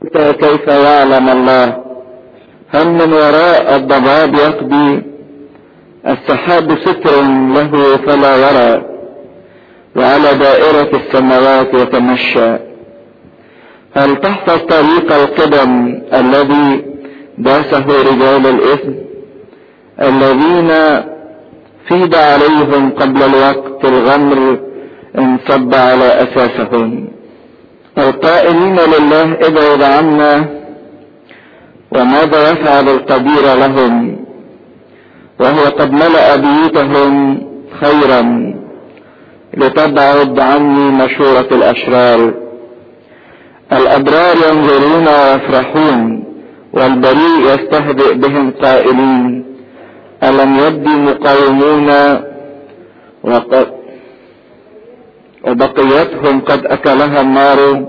كيف يعلم الله هل من وراء الضباب يقضي السحاب ستر له فلا يرى وعلى دائرة السماوات يتمشى هل تحفظ طريق القدم الذي داسه رجال الإثم الذين فيد عليهم قبل الوقت الغمر انصب على أساسهم القائلين لله ابعد عنا وماذا يفعل القدير لهم وهو قد ملأ بيوتهم خيرا لتبعد عني مشورة الأشرار الأبرار ينظرون ويفرحون والبريء يستهزئ بهم قائلين ألم يبدي مقاومون وقد وبقيتهم قد أكلها النار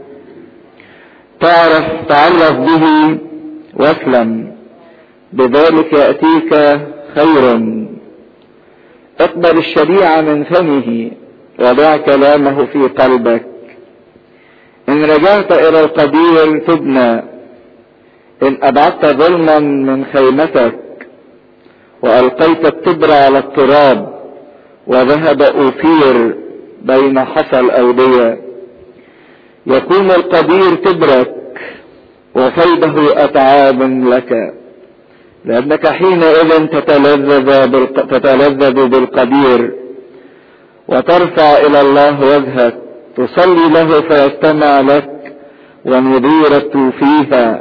تعرف تعرف به واسلم بذلك يأتيك خير اقبل الشريعة من فمه وضع كلامه في قلبك ان رجعت الى القدير تبنى ان ابعدت ظلما من خيمتك والقيت التبر على التراب وذهب اوفير بين حصى الاودية يكون القدير تبرك وفيضه اتعاب لك لانك حينئذ تتلذذ تتلذذ بالقدير وترفع الى الله وجهك تصلي له فيستمع لك ونذيرة فيها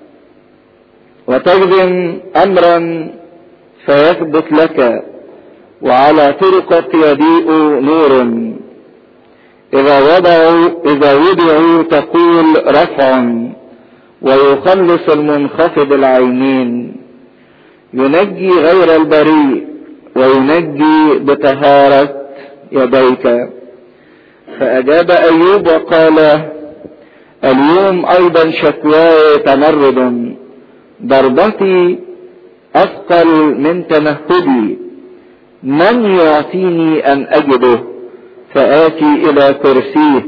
وتخدم امرا فيثبت لك وعلى طرقك يضيء نور اذا وضعوا اذا وضعوا تقول رفع ويخلص المنخفض العينين ينجي غير البريء وينجي بطهارة يديك فأجاب أيوب وقال اليوم أيضا شكواي تمرد ضربتي أثقل من تنهدي من يعطيني أن أجده فآتي إلى كرسيه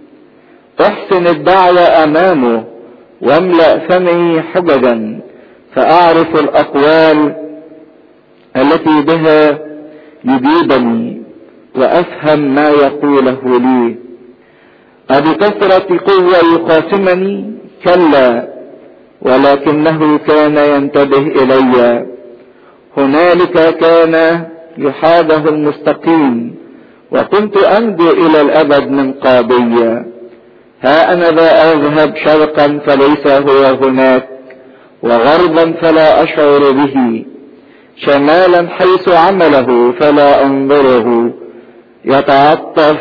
أحسن الدعوة أمامه واملأ فمي حججا فأعرف الأقوال التي بها يجيبني وافهم ما يقوله لي أبكثرة قوة يخاصمني كلا ولكنه كان ينتبه إلي هنالك كان يحاده المستقيم وكنت أنجو إلى الأبد من قاضية ها أنا ذا أذهب شرقا فليس هو هناك وغربا فلا أشعر به شمالا حيث عمله فلا أنظره يتعطف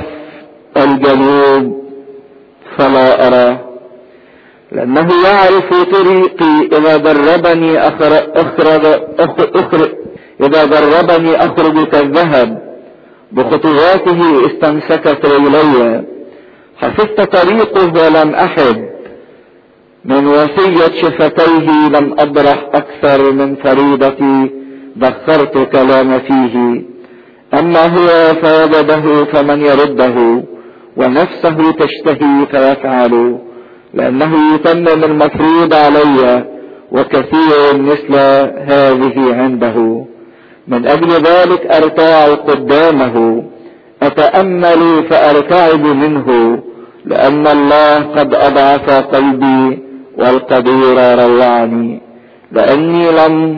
الجنوب فلا أراه لأنه يعرف طريقي إذا دربني أخرج, أخرج, أخرج إذا دربني أخرج كالذهب بخطواته استمسكت إلي حفظت طريقه ولم أحد من وصية شفتيه لم أبرح أكثر من فريضتي ذكرت كلام فيه أما هو فوجده فمن يرده ونفسه تشتهي فيفعل لأنه يتمم المفروض علي وكثير مثل هذه عنده من أجل ذلك أرتاع قدامه أتأمل فأرتعب منه لأن الله قد أضعف قلبي والقدير روعني لأني لم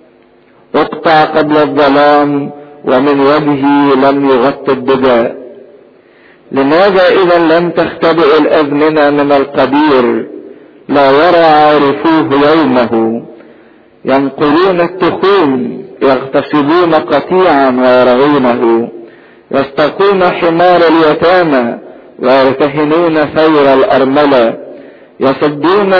أقطع قبل الظلام ومن وجهي لم يغط الدجى لماذا اذا لم تختبئ الازمنة من القدير لا يرى عارفوه يومه ينقلون التخوم يغتصبون قطيعا ويرغونه يستقون حمار اليتامى ويرتهنون ثير الارملة يصدون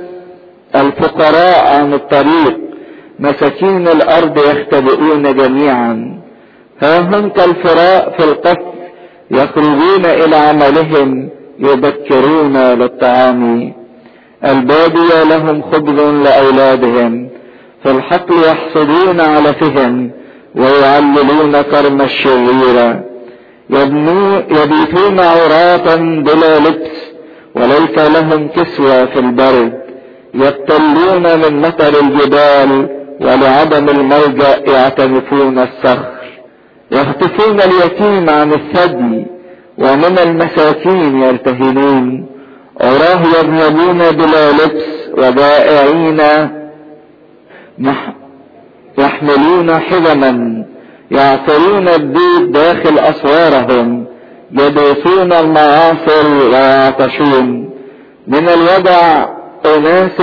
الفقراء عن الطريق مساكين الارض يختبئون جميعا ها هم كالفراء في القصر يخرجون الى عملهم يبكرون للطعام البادية لهم خبز لأولادهم في الحقل يحصدون علفهم ويعللون كرم الشريرة يبيتون عراة بلا لبس وليس لهم كسوة في البرد يبتلون من مطر الجبال ولعدم الملجأ يعتنفون الصخر يخطفون اليتيم عن الثدي ومن المساكين يرتهنون عراه يذهبون بلا لبس وبائعين يحملون حزما يعصرون البيت داخل اسوارهم يدوسون المعاصر ويعطشون من الوضع اناس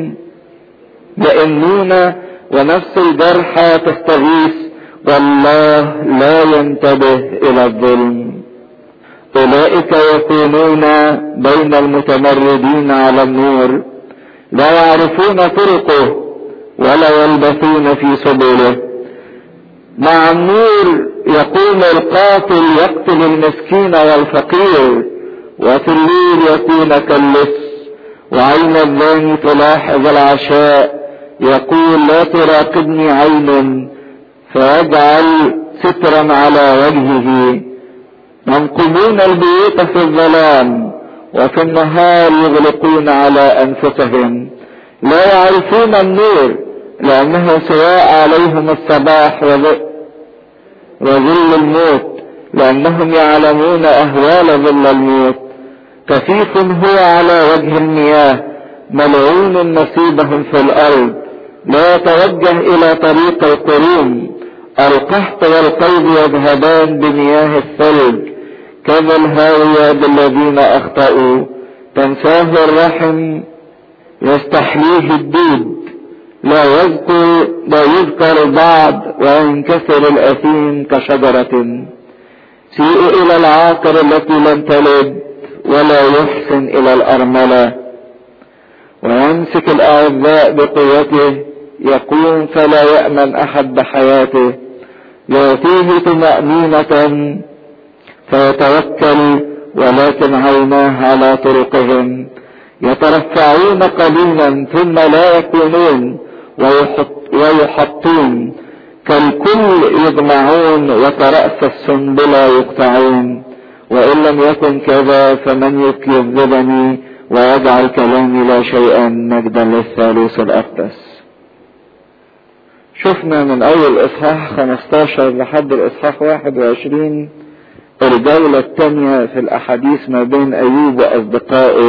يئنون ونفس الجرحى تستغيث والله لا ينتبه الى الظلم اولئك يكونون بين المتمردين على النور لا يعرفون طرقه ولا يلبثون في سبله مع النور يقوم القاتل يقتل المسكين والفقير وفي الليل يكون كاللص وعين الزاني تلاحظ العشاء يقول لا تراقبني عين فيجعل سترا على وجهه ينقلون البيوت في الظلام وفي النهار يغلقون على انفسهم لا يعرفون النور لانه سواء عليهم الصباح وظل الموت لانهم يعلمون اهوال ظل الموت كثيف هو على وجه المياه ملعون نصيبهم في الارض لا يتوجه الى طريق القرون القحط والقيد يذهبان بمياه الثلج كذا الهاوية بالذين اخطأوا تنساه الرحم يستحييه الدود لا يذكر لا يذكر البعض وينكسر الاثيم كشجرة سيء الى العاقر التي لم تلد ولا يحسن الى الارملة ويمسك الاعزاء بقوته يقوم فلا يأمن احد بحياته يعطيه طمأنينة فيتوكل ولكن عيناه على طرقهم يترفعون قليلا ثم لا يكونون ويحط ويحطون كالكل يجمعون وكرأس السنبلة يقطعون وإن لم يكن كذا فمن يكذبني ويجعل كلامي لا شيئا مجدا للثالوث الأقدس شفنا من أول إصحاح 15 لحد الإصحاح 21 الجولة الثانية في الأحاديث ما بين أيوب وأصدقائه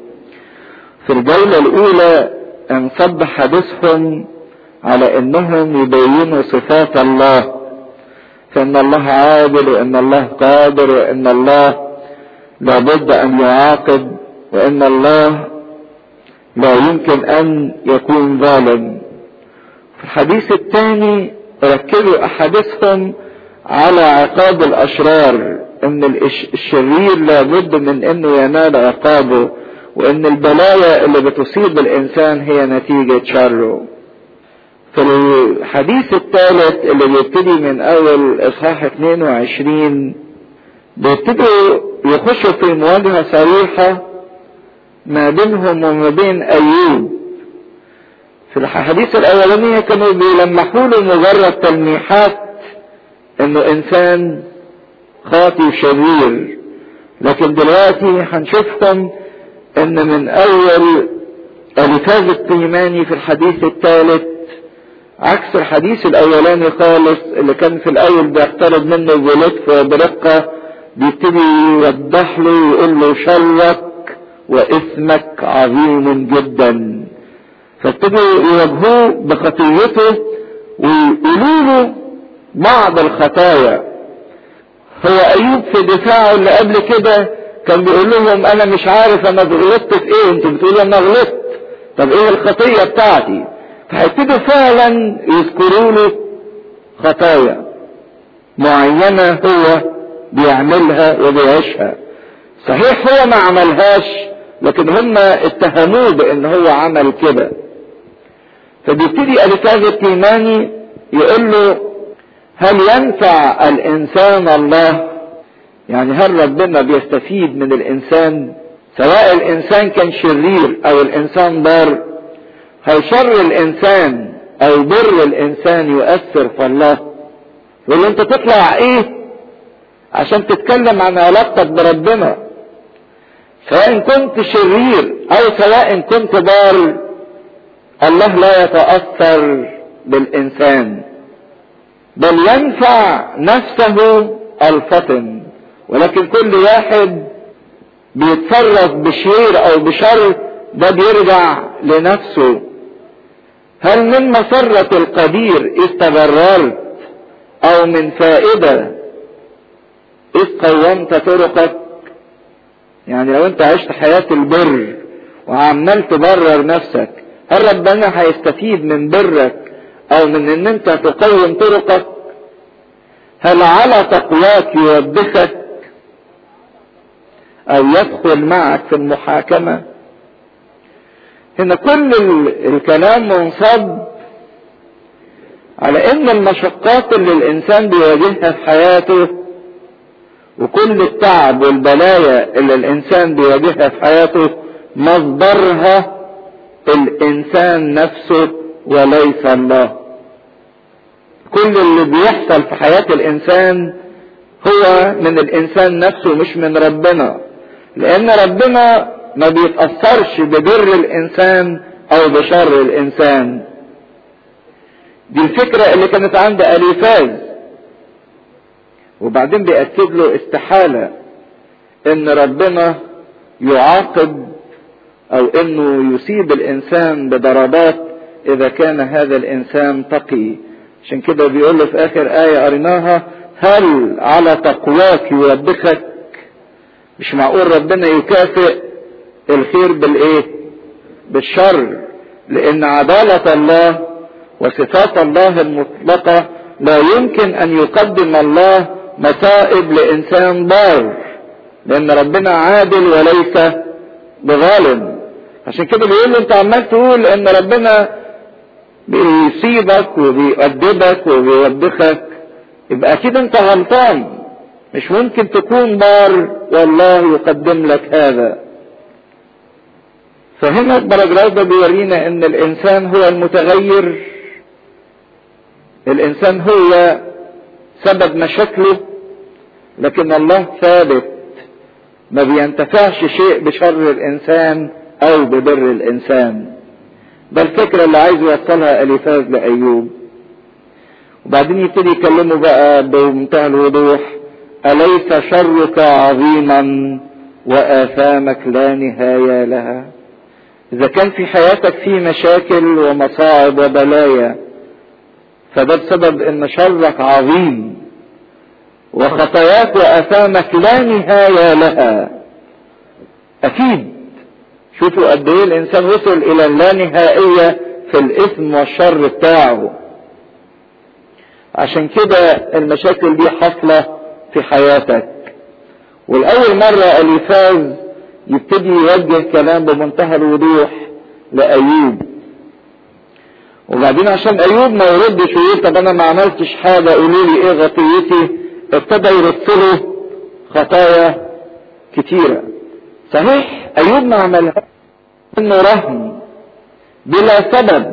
في الجولة الأولى انصب حديثهم على انهم يبينوا صفات الله فان الله عادل وان الله قادر وان الله لابد ان يعاقب وان الله لا يمكن ان يكون ظالم في الحديث الثاني ركزوا احاديثهم على عقاب الاشرار ان الشرير لابد من انه ينال عقابه وان البلايا اللي بتصيب الانسان هي نتيجة شره في الحديث الثالث اللي بيبتدي من اول اصحاح 22 بيبتدوا يخشوا في مواجهة صريحة ما بينهم وما بين ايوب في الحديث الاولانية كانوا بيلمحوا له مجرد تلميحات انه انسان خاطي وشرير لكن دلوقتي هنشوفهم ان من اول الفاظ التيماني في الحديث الثالث عكس الحديث الاولاني خالص اللي كان في الاول بيقترب منه بلطف وبرقة بيبتدي يوضح له ويقول له شرك واثمك عظيم جدا فابتدوا يواجهوه بخطيته ويقولوا له بعض الخطايا هو ايوب في دفاعه اللي قبل كده كان بيقول لهم انا مش عارف انا غلطت في ايه انتوا بتقولوا انا غلطت طب ايه الخطيه بتاعتي فهيبتدوا فعلا يذكروا له خطايا معينه هو بيعملها وبيعيشها صحيح هو ما عملهاش لكن هم اتهموه بان هو عمل كده فبيبتدي الكاز التيماني يقول له هل ينفع الانسان الله يعني هل ربنا بيستفيد من الانسان سواء الانسان كان شرير او الانسان بار هل شر الانسان او بر الانسان يؤثر في الله يقول انت تطلع ايه عشان تتكلم عن علاقتك بربنا سواء كنت شرير او سواء كنت بار الله لا يتأثر بالانسان بل ينفع نفسه الفطن ولكن كل واحد بيتصرف بشرير او بشر ده بيرجع لنفسه هل من مسرة القدير إذ تبررت أو من فائدة إذ قومت طرقك يعني لو أنت عشت حياة البر وعمال تبرر نفسك هل ربنا هيستفيد من برك أو من إن أنت تقوم طرقك هل على تقواك يوبخك أو يدخل معك في المحاكمة هنا كل الكلام منصب على ان المشقات اللي الانسان بيواجهها في حياته وكل التعب والبلايا اللي الانسان بيواجهها في حياته مصدرها الانسان نفسه وليس الله كل اللي بيحصل في حياة الانسان هو من الانسان نفسه مش من ربنا لان ربنا ما بيتأثرش ببر الإنسان أو بشر الإنسان دي الفكرة اللي كانت عند أليفاز وبعدين بيأكد له استحالة إن ربنا يعاقب أو إنه يصيب الإنسان بضربات إذا كان هذا الإنسان تقي عشان كده بيقول له في آخر آية قريناها هل على تقواك يوبخك مش معقول ربنا يكافئ الخير بالايه بالشر لان عدالة الله وصفات الله المطلقة لا يمكن ان يقدم الله مصائب لانسان بار لان ربنا عادل وليس بظالم عشان كده بيقول انت عمال تقول ان ربنا بيصيبك وبيؤدبك وبيوبخك يبقى اكيد انت غلطان مش ممكن تكون بار والله يقدم لك هذا فهنا البراجراف ده بيورينا ان الانسان هو المتغير الانسان هو سبب مشاكله لكن الله ثابت ما بينتفعش شيء بشر الانسان او ببر الانسان ده الفكرة اللي عايز يوصلها اليفاز لايوب وبعدين يبتدي يكلمه بقى بمنتهى الوضوح اليس شرك عظيما واثامك لا نهايه لها اذا كان في حياتك في مشاكل ومصاعب وبلايا فده بسبب ان شرك عظيم وخطاياك واثامك لا نهايه لها اكيد شوفوا قد ايه الانسان وصل الى اللانهائيه في الاثم والشر بتاعه عشان كده المشاكل دي حاصله في حياتك والاول مره اليفاز يبتدي يوجه كلام بمنتهى الوضوح لأيوب وبعدين عشان أيوب ما يردش ويقول طب أنا ما عملتش حاجة قولوا لي إيه غطيتي ابتدى يرسله خطايا كتيرة صحيح أيوب ما عملها إنه رهن بلا سبب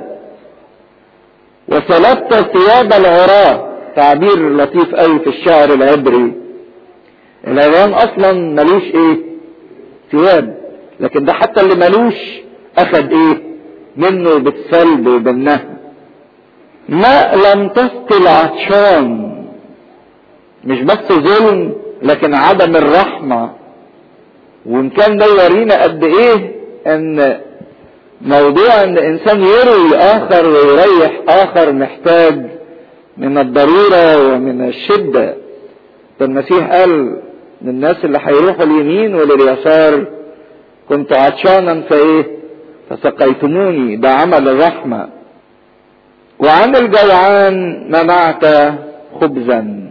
وسلبت ثياب العراة تعبير لطيف قوي في الشعر العبري العريان اصلا ملوش ايه ثياب لكن ده حتى اللي ملوش اخد ايه منه بالسلب وبالنهب ما لم تسقي العطشان مش بس ظلم لكن عدم الرحمة وان كان ده يورينا قد ايه ان موضوع ان انسان يروي اخر ويريح اخر محتاج من الضرورة ومن الشدة فالمسيح قال للناس اللي هيروحوا اليمين ولليسار كنت عطشانا فايه فسقيتموني ده عمل الرحمة وعن الجوعان منعت خبزا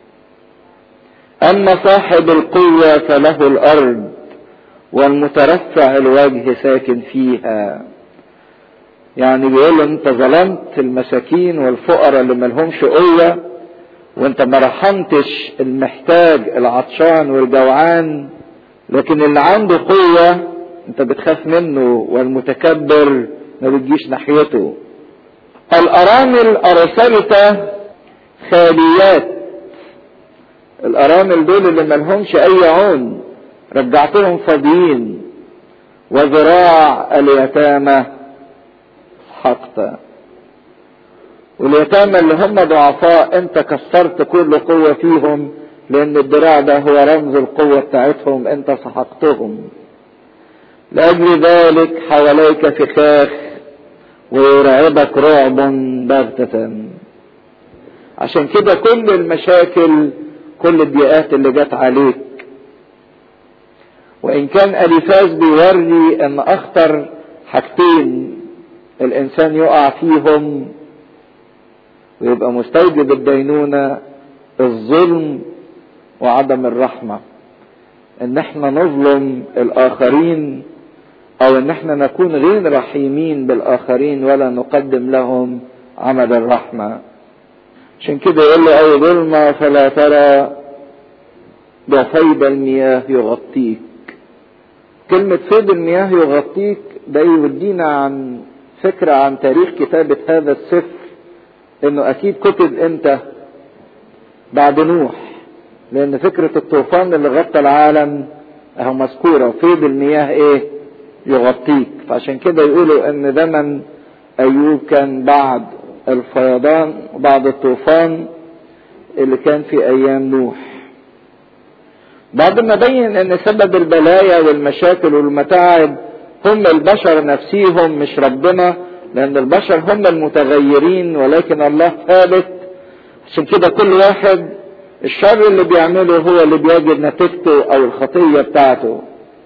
اما صاحب القوة فله الارض والمترفع الوجه ساكن فيها يعني بيقول انت ظلمت المساكين والفقراء اللي ملهمش قوة وانت ما رحمتش المحتاج العطشان والجوعان لكن اللي عنده قوة انت بتخاف منه والمتكبر ما بتجيش ناحيته الارامل ارسلت خاليات الارامل دول اللي ملهمش اي عون رجعتهم فاضيين وذراع اليتامى حقت واليتامى اللي هم ضعفاء انت كسرت كل قوة فيهم لان الدراع ده هو رمز القوة بتاعتهم انت سحقتهم لأجل ذلك حواليك فخاخ ويرعبك رعب بغتة عشان كده كل المشاكل كل الضيقات اللي جت عليك وإن كان أليفاز بيوري أن أخطر حاجتين الإنسان يقع فيهم ويبقى مستوجب الدينونة الظلم وعدم الرحمة ان احنا نظلم الاخرين او ان احنا نكون غير رحيمين بالاخرين ولا نقدم لهم عمل الرحمة عشان كده يقول له اي ظلمة فلا ترى بفيض المياه يغطيك كلمة فيض المياه يغطيك ده يودينا عن فكرة عن تاريخ كتابة هذا السفر انه اكيد كتب امتى بعد نوح لان فكرة الطوفان اللي غطى العالم اهو مذكورة فيض المياه ايه يغطيك فعشان كده يقولوا ان زمن ايوب كان بعد الفيضان بعد الطوفان اللي كان في ايام نوح بعد ما بين ان سبب البلايا والمشاكل والمتاعب هم البشر نفسيهم مش ربنا لان البشر هم المتغيرين ولكن الله ثابت عشان كده كل واحد الشر اللي بيعمله هو اللي بيجد نتيجته او الخطيه بتاعته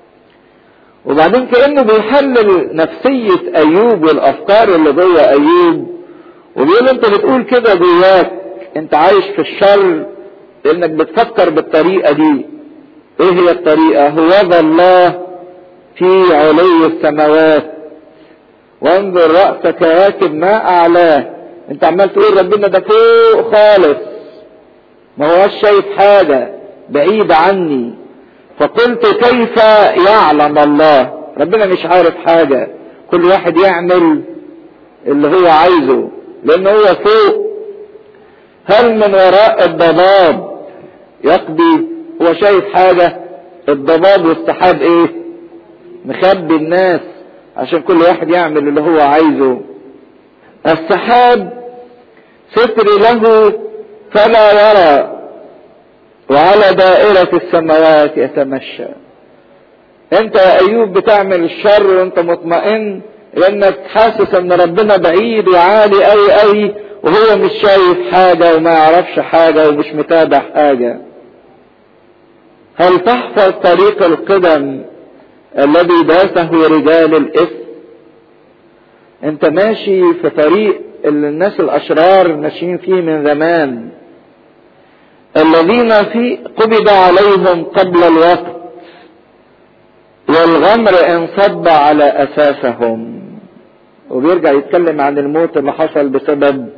وبعدين كانه بيحلل نفسيه ايوب والافكار اللي جوه ايوب وبيقول انت بتقول كده جواك انت عايش في الشر لانك بتفكر بالطريقه دي ايه هي الطريقه هو ذا الله في علي السماوات وانظر رأس كواكب ما اعلاه انت عمال تقول ربنا ده فوق خالص ما هوش شايف حاجة بعيد عني فقلت كيف يعلم الله ربنا مش عارف حاجة كل واحد يعمل اللي هو عايزه لان هو فوق هل من وراء الضباب يقضي هو شايف حاجة الضباب والسحاب ايه مخبي الناس عشان كل واحد يعمل اللي هو عايزه السحاب ستر له فلا يرى وعلى دائرة السماوات يتمشى انت يا ايوب بتعمل الشر وانت مطمئن لانك حاسس ان ربنا بعيد وعالي قوي قوي وهو مش شايف حاجة وما يعرفش حاجة ومش متابع حاجة هل تحفظ طريق القدم الذي داسه رجال الاثم انت ماشي في طريق اللي الناس الاشرار ماشيين فيه من زمان الذين في قبض عليهم قبل الوقت والغمر انصب على اساسهم وبيرجع يتكلم عن الموت اللي حصل بسبب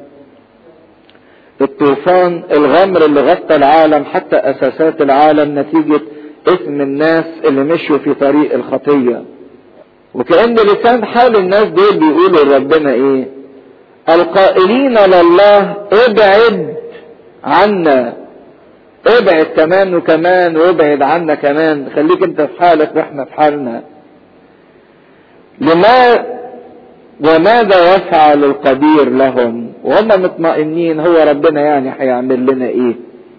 الطوفان الغمر اللي غطى العالم حتى اساسات العالم نتيجه اسم الناس اللي مشوا في طريق الخطيه وكأن لسان حال الناس دول بيقولوا لربنا ايه القائلين لله ابعد عنا ابعد كمان وكمان وابعد عنا كمان خليك انت في حالك واحنا في حالنا لما وماذا يفعل القدير لهم وهم مطمئنين هو ربنا يعني هيعمل لنا ايه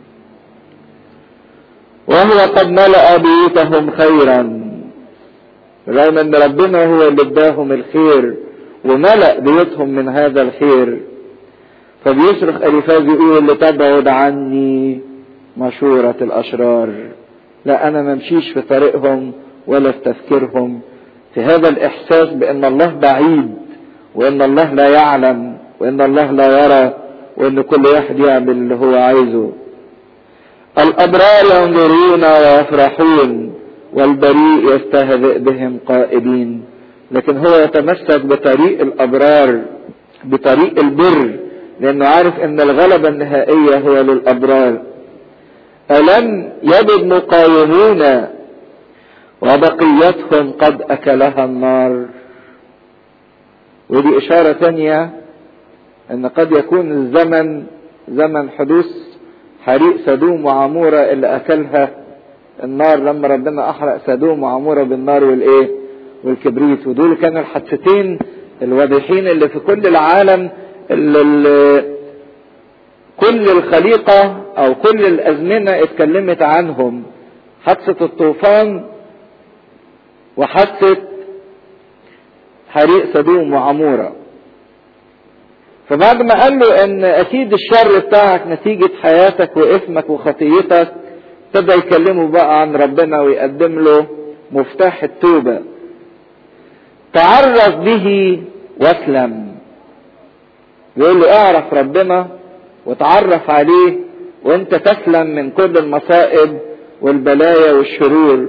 وهو قد ملأ بيوتهم خيرا رغم ان ربنا هو اللي اداهم الخير وملأ بيوتهم من هذا الخير فبيصرخ اليفاز يقول لتبعد عني مشورة الاشرار لا انا ما امشيش في طريقهم ولا في تفكيرهم في هذا الاحساس بان الله بعيد وان الله لا يعلم وان الله لا يرى وان كل واحد يعمل اللي هو عايزه الابرار ينظرون ويفرحون والبريء يستهزئ بهم قائلين لكن هو يتمسك بطريق الابرار بطريق البر لانه عارف ان الغلبة النهائية هو للابرار الم يجد مقاومون وبقيتهم قد اكلها النار ودي اشارة ثانية ان قد يكون الزمن زمن حدوث حريق سدوم وعمورة اللي اكلها النار لما ربنا احرق سدوم وعمورة بالنار والايه والكبريت ودول كانوا الحادثتين الواضحين اللي في كل العالم اللي, اللي كل الخليقة او كل الازمنة اتكلمت عنهم حادثة الطوفان وحادثة حريق سدوم وعمورة فبعد ما قال له ان اكيد الشر بتاعك نتيجة حياتك واثمك وخطيتك ابتدى يكلمه بقى عن ربنا ويقدم له مفتاح التوبة تعرف به واسلم يقول له اعرف ربنا وتعرف عليه وانت تسلم من كل المصائب والبلايا والشرور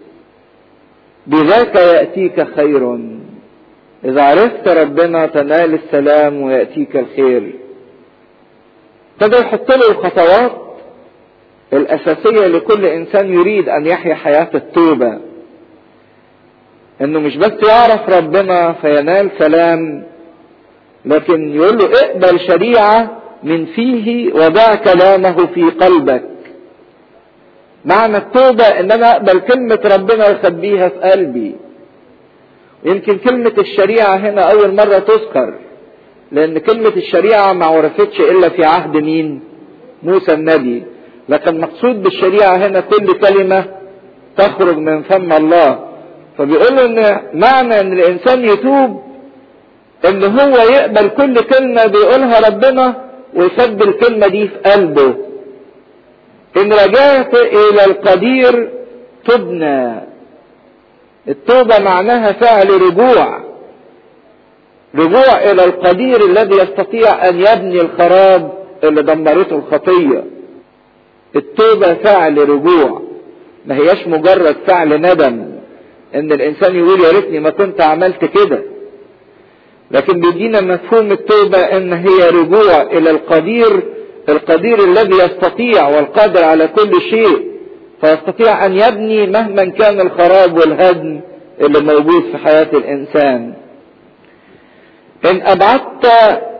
بذاك يأتيك خير إذا عرفت ربنا تنال السلام ويأتيك الخير ابتدى يحط له الخطوات الأساسية لكل إنسان يريد أن يحيا حياة التوبة إنه مش بس يعرف ربنا فينال سلام لكن يقول له اقبل شريعة من فيه وضع كلامه في قلبك معنى التوبة ان انا اقبل كلمة ربنا واخبيها في قلبي يمكن كلمة الشريعة هنا اول مرة تذكر لان كلمة الشريعة ما عرفتش الا في عهد مين موسى النبي لكن مقصود بالشريعة هنا كل كلمة تخرج من فم الله فبيقول ان معنى ان الانسان يتوب ان هو يقبل كل كلمة بيقولها ربنا ويخبي الكلمة دي في قلبه إن رجعت إلى القدير تبنى التوبة معناها فعل رجوع رجوع إلى القدير الذي يستطيع أن يبني الخراب اللي دمرته الخطية التوبة فعل رجوع ما هياش مجرد فعل ندم ان الانسان يقول يا ريتني ما كنت عملت كده لكن بيدينا مفهوم التوبة ان هي رجوع الى القدير القدير الذي يستطيع والقادر على كل شيء فيستطيع ان يبني مهما كان الخراب والهدم اللي موجود في حياة الانسان ان ابعدت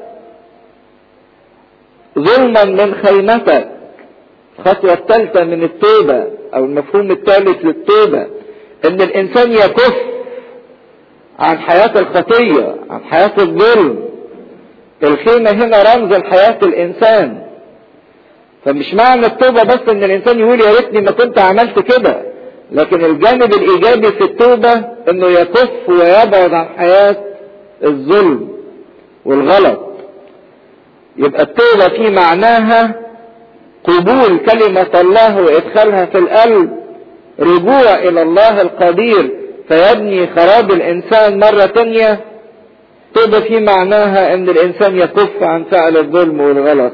ظلما من خيمتك الخطوة الثالثة من التوبة او المفهوم الثالث للتوبة ان الانسان يكف عن حياة الخطية عن حياة الظلم الخيمة هنا رمز لحياة الانسان فمش معنى التوبة بس ان الانسان يقول يا ريتني ما كنت عملت كده لكن الجانب الايجابي في التوبة انه يكف ويبعد عن حياة الظلم والغلط يبقى التوبة في معناها قبول كلمة الله وادخالها في القلب رجوع الى الله القدير فيبني خراب الانسان مرة تانية توبة في معناها ان الانسان يكف عن فعل الظلم والغلط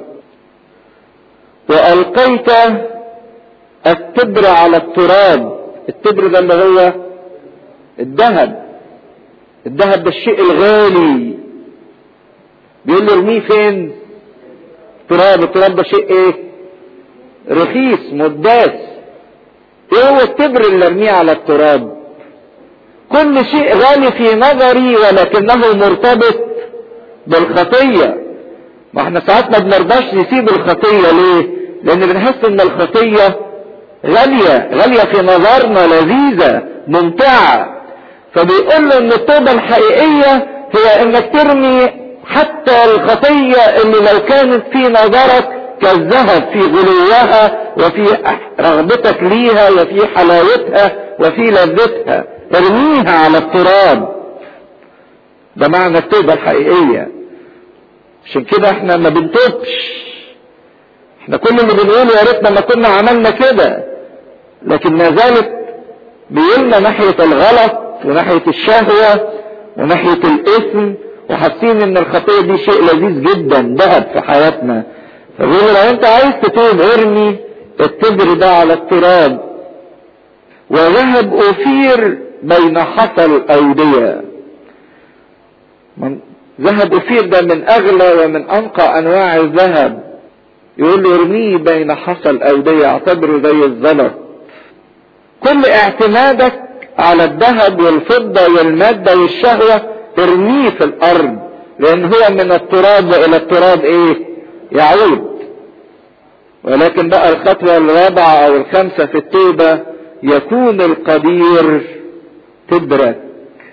والقيت التبر على التراب التبر ده اللي هو الذهب الذهب ده الشيء الغالي بيقول له ارميه فين تراب التراب ده شيء ايه رخيص مداس ايه هو التبر اللي ارميه على التراب كل شيء غالي في نظري ولكنه مرتبط بالخطية ما احنا ساعات ما بنرضاش نسيب الخطية ليه لان بنحس ان الخطية غالية غالية في نظرنا لذيذة ممتعة فبيقول له ان التوبة الحقيقية هي انك ترمي حتى الخطية اللي لو كانت في نظرك كالذهب في غلوها وفي رغبتك ليها وفي حلاوتها وفي لذتها ارميها على التراب ده معنى التوبة الحقيقية عشان كده احنا ما بنتوبش احنا كل اللي بنقوله يا ريتنا ما كنا عملنا كده لكن ما زالت بيلنا ناحية الغلط وناحية الشهوة وناحية الاسم وحاسين ان الخطية دي شيء لذيذ جدا ذهب في حياتنا فبيقول لو انت عايز تتوب ارمي التبر ده على التراب وذهب أفير بين حصى الأودية من ذهب أفير ده من أغلى ومن أنقى أنواع الذهب يقول له ارميه بين حصى الأودية اعتبره زي الزلط كل اعتمادك على الذهب والفضة والمادة والشهوة ارميه في الأرض لأن هو من التراب وإلى التراب إيه؟ يعود ولكن بقى الخطوة الرابعة أو الخامسة في التوبة يكون القدير تدرك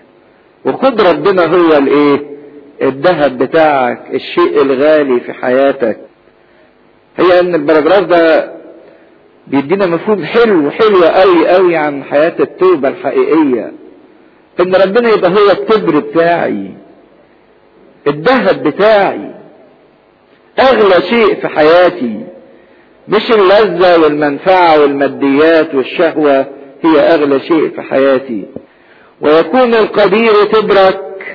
وخد ربنا هو الايه الذهب بتاعك الشيء الغالي في حياتك هي ان البراجراف ده بيدينا مفهوم حلو حلو قوي قوي عن حياة التوبة الحقيقية ان ربنا يبقى هو الكبر بتاعي الذهب بتاعي اغلى شيء في حياتي مش اللذة والمنفعة والماديات والشهوة هي اغلى شيء في حياتي ويكون القدير تبرك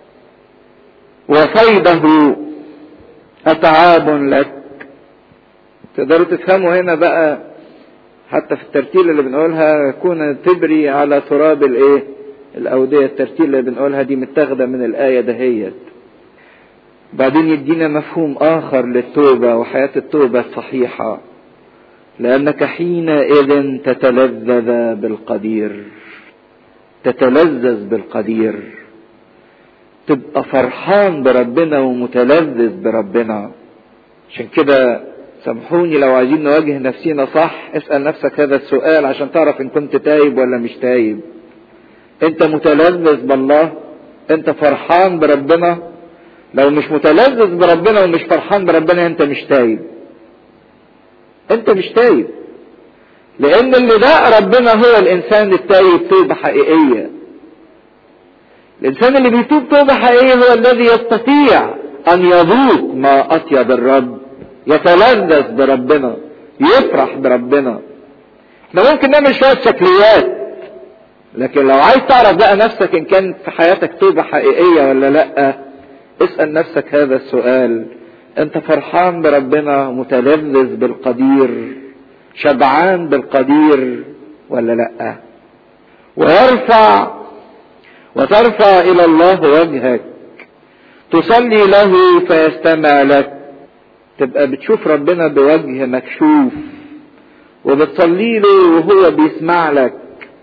وصيده اتعاب لك تقدروا تفهموا هنا بقى حتى في الترتيل اللي بنقولها يكون تبري على تراب الايه الاودية الترتيل اللي بنقولها دي متاخدة من الاية دهيت بعدين يدينا مفهوم اخر للتوبة وحياة التوبة الصحيحة لانك حينئذ تتلذذ بالقدير تتلذذ بالقدير تبقى فرحان بربنا ومتلذذ بربنا عشان كده سامحوني لو عايزين نواجه نفسينا صح اسأل نفسك هذا السؤال عشان تعرف ان كنت تايب ولا مش تايب انت متلذذ بالله انت فرحان بربنا لو مش متلذذ بربنا ومش فرحان بربنا انت مش تايب انت مش تايب لان اللي داء ربنا هو الانسان التايب توبة حقيقية الانسان اللي بيتوب توبة حقيقية هو الذي يستطيع ان يذوق ما اطيب الرب يتلذذ بربنا يفرح بربنا احنا ممكن نعمل شوية شكليات لكن لو عايز تعرف بقى نفسك ان كان في حياتك توبة حقيقية ولا لا اسأل نفسك هذا السؤال انت فرحان بربنا متلذذ بالقدير شبعان بالقدير ولا لا ويرفع وترفع الى الله وجهك تصلي له فيستمع لك تبقى بتشوف ربنا بوجه مكشوف وبتصلي له وهو بيسمع لك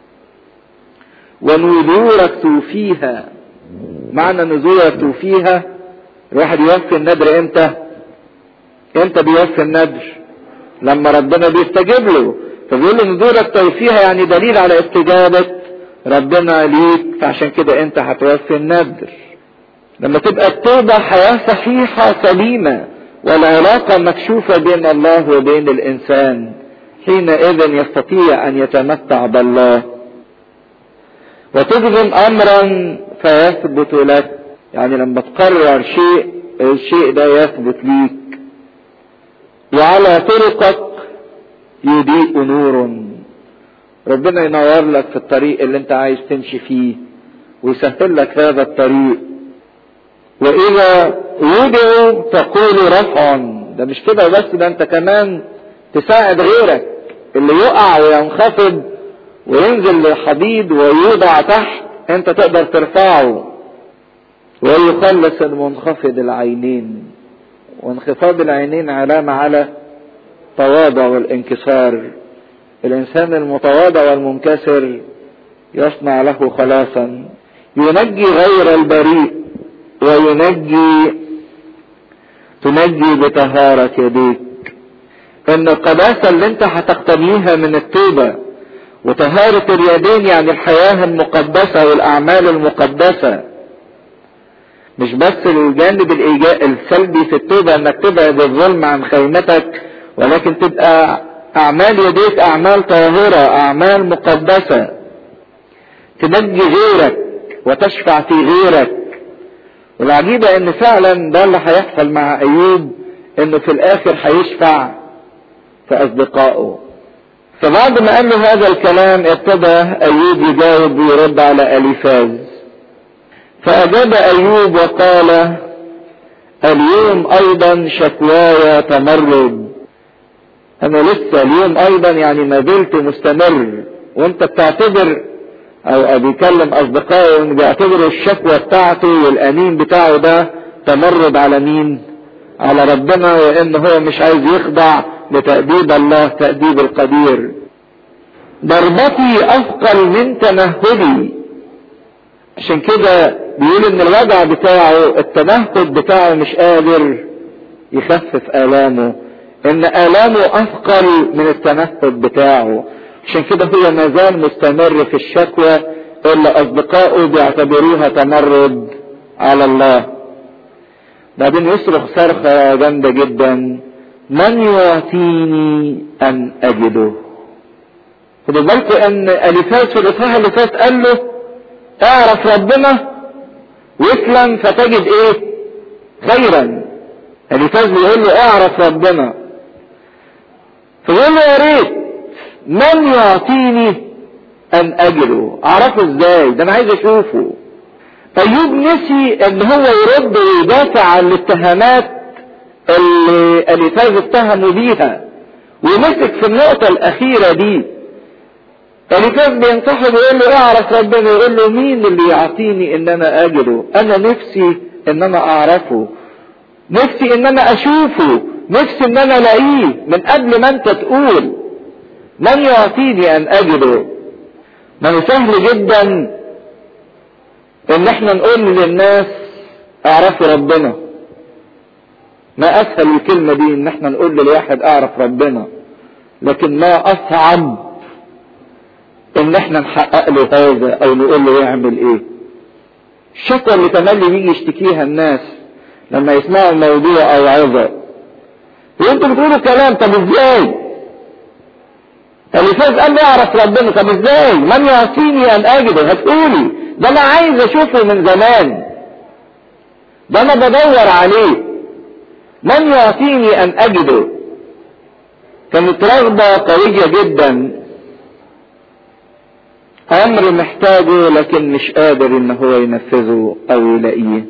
ونذورك توفيها معنى نذورك توفيها الواحد يوفي النذر امتى امتى بيوفي النذر لما ربنا بيستجيب له فبيقول له نذورك توفيها يعني دليل على استجابة ربنا ليك فعشان كده انت هتوفي النذر لما تبقى التوبة حياة صحيحة سليمة والعلاقة مكشوفة بين الله وبين الإنسان حينئذ يستطيع أن يتمتع بالله وتجزم أمرا فيثبت لك يعني لما تقرر شيء الشيء ده يثبت ليك وعلى طرقك يضيء نور ربنا ينور لك في الطريق اللي انت عايز تمشي فيه ويسهل لك هذا الطريق واذا وضعوا تقول رفعا ده مش كده بس ده انت كمان تساعد غيرك اللي يقع وينخفض وينزل للحضيض ويوضع تحت انت تقدر ترفعه ويخلص المنخفض العينين وانخفاض العينين علامة على تواضع والانكسار الانسان المتواضع والمنكسر يصنع له خلاصا ينجي غير البريء وينجي تنجي بطهارة يديك ان القداسة اللي انت هتقتنيها من التوبة وطهارة اليدين يعني الحياة المقدسة والاعمال المقدسة مش بس الجانب الإيجابي السلبي في التوبة انك تبعد الظلم عن خيمتك ولكن تبقى اعمال يديك اعمال طاهرة اعمال مقدسة تنجي غيرك وتشفع في غيرك والعجيبة ان فعلا ده اللي هيحصل مع ايوب انه في الاخر هيشفع في اصدقائه فبعد ما قال له هذا الكلام ابتدى ايوب يجاوب ويرد على اليفاز فاجاب ايوب وقال اليوم ايضا شكواي تمرد انا لسه اليوم ايضا يعني ما زلت مستمر وانت بتعتبر او بيكلم اصدقائه ان بيعتبروا الشكوى بتاعته والانين بتاعه ده تمرد على مين على ربنا وان هو مش عايز يخضع لتأديب الله تأديب القدير ضربتي اثقل من تنهدي عشان كده بيقول ان الوجع بتاعه التنهد بتاعه مش قادر يخفف الامه ان الامه اثقل من التنهد بتاعه عشان كده هو ما زال مستمر في الشكوى اللي اصدقائه بيعتبروها تمرد على الله بعدين يصرخ صرخة جامدة جدا من يعطيني ان اجده خدوا بالكم ان اليفاز في الاصحاح اللي فات قال له اعرف ربنا واسلم فتجد ايه خيرا اليفاز بيقول له اعرف ربنا فيقول له يا ريت من يعطيني ان اجده اعرفه ازاي ده انا عايز اشوفه ايوب نسي ان هو يرد ويدافع عن الاتهامات اللي اليفاز اتهموا بيها ومسك في النقطة الأخيرة دي اليفاز بينصحه بيقول له اعرف ربنا يقول له مين اللي يعطيني ان انا اجده انا نفسي ان انا اعرفه نفسي ان انا اشوفه نفسي ان انا الاقيه من قبل ما انت تقول من يعطيني ان اجده ما هو سهل جدا ان احنا نقول للناس اعرفوا ربنا ما اسهل الكلمة دي ان احنا نقول للواحد اعرف ربنا لكن ما اصعب ان احنا نحقق له هذا او نقول له يعمل ايه الشكوى اللي تملي بيجي يشتكيها الناس لما يسمعوا موضوع او عظة وانتوا بتقولوا كلام طب ازاي الفاز قال لي اعرف ربنا طب ازاي من يعطيني ان اجده هتقولي ده انا عايز اشوفه من زمان ده انا بدور عليه من يعطيني ان اجده كانت رغبة قوية جدا امر محتاجه لكن مش قادر ان هو ينفذه او يلاقيه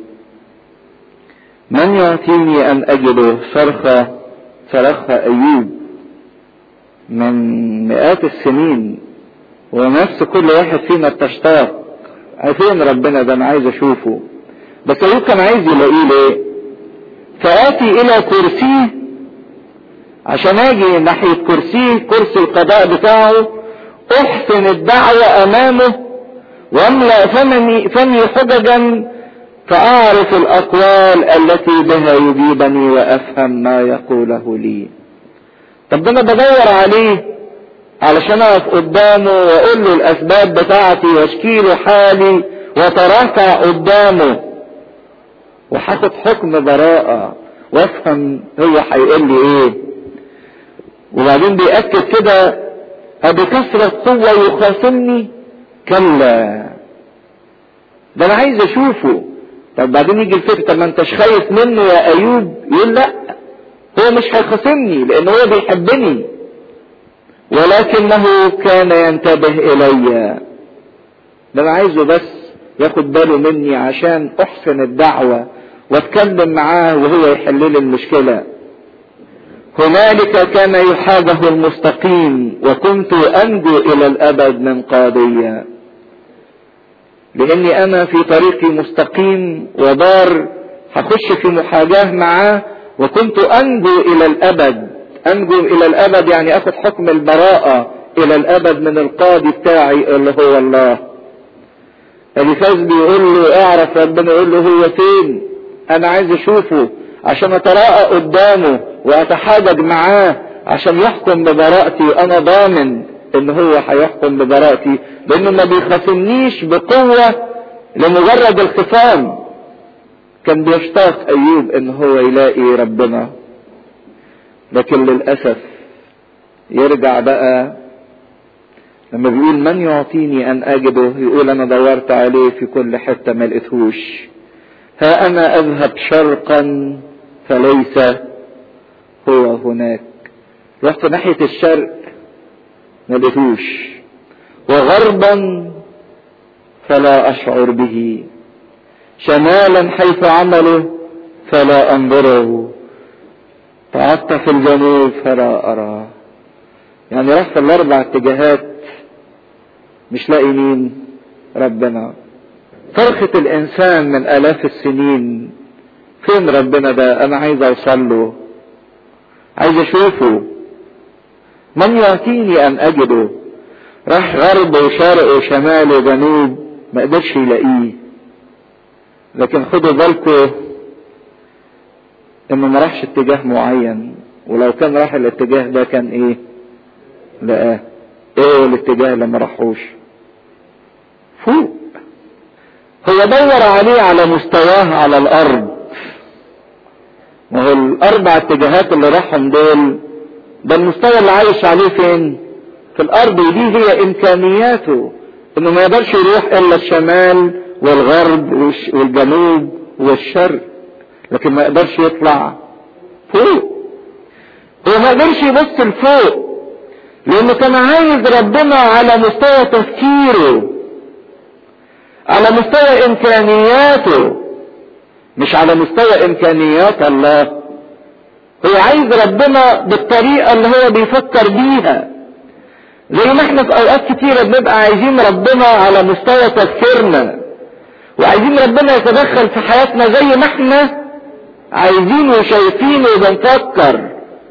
من يعطيني ان اجده صرخة صرخها ايوب من مئات السنين ونفس كل واحد فينا بتشتاق فين ربنا ده انا عايز اشوفه بس ايوب كان عايز يلاقيه ليه فاتي الى كرسيه عشان اجي ناحية كرسيه كرسي القضاء بتاعه احسن الدعوة امامه واملأ فمي, فمي حججا فاعرف الاقوال التي بها يجيبني وافهم ما يقوله لي طب ده انا بدور عليه علشان اقف قدامه واقول له الاسباب بتاعتي واشكي له حالي واترافع قدامه وهاخد حكم براءة وافهم هو هيقول لي ايه وبعدين بيأكد كده أبكثرة قوة يخاصمني كلا ده أنا عايز أشوفه طب بعدين يجي الفكر طب ما أنتش خايف منه يا أيوب يقول لأ هو مش هيخاصمني لأن هو بيحبني ولكنه كان ينتبه إلي ده أنا عايزه بس ياخد باله مني عشان أحسن الدعوة واتكلم معاه وهو يحل لي المشكله هنالك كان يحاجه المستقيم وكنت انجو الى الابد من قاضية لاني انا في طريقي مستقيم وبار هخش في محاجاة معاه وكنت انجو الى الابد انجو الى الابد يعني اخذ حكم البراءة الى الابد من القاضي بتاعي اللي هو الله اليفاز بيقول له اعرف ربنا يقول له هو فين انا عايز اشوفه عشان اتراءى قدامه واتحاجج معاه عشان يحكم ببراءتي انا ضامن ان هو هيحكم ببراءتي لانه ما بيخاصمنيش بقوة لمجرد الخصام كان بيشتاق ايوب ان هو يلاقي ربنا لكن للأسف يرجع بقى لما بيقول من يعطيني ان اجده يقول انا دورت عليه في كل حتة ما لقيتهوش ها انا اذهب شرقا فليس هو هناك رحت ناحية الشرق ما لقيتوش وغربا فلا اشعر به شمالا حيث عمله فلا انظره قعدت في الجنوب فلا اراه يعني راح في الاربع اتجاهات مش لاقي مين ربنا فرخة الانسان من الاف السنين فين ربنا ده انا عايز اوصل له عايز اشوفه من يعطيني ان اجده راح غرب وشرق وشمال وجنوب ما قدرش يلاقيه لكن خدوا بالكم انه ما راحش اتجاه معين ولو كان راح الاتجاه ده كان ايه لقاه ايه الاتجاه اللي ما راحوش فوق هو دور عليه على مستواه على الارض ما هو الاربع اتجاهات اللي راحهم دول ده المستوى اللي عايش عليه فين في الارض ودي هي امكانياته انه ما يقدرش يروح الا الشمال والغرب والجنوب والشرق لكن ما يقدرش يطلع فوق هو ما قدرش يبص لفوق لانه كان عايز ربنا على مستوى تفكيره على مستوى امكانياته مش على مستوى امكانيات الله هو عايز ربنا بالطريقة اللي هو بيفكر بيها زي ما احنا في اوقات كتيرة بنبقى عايزين ربنا على مستوى تفكيرنا وعايزين ربنا يتدخل في حياتنا زي ما احنا عايزين وشايفين وبنفكر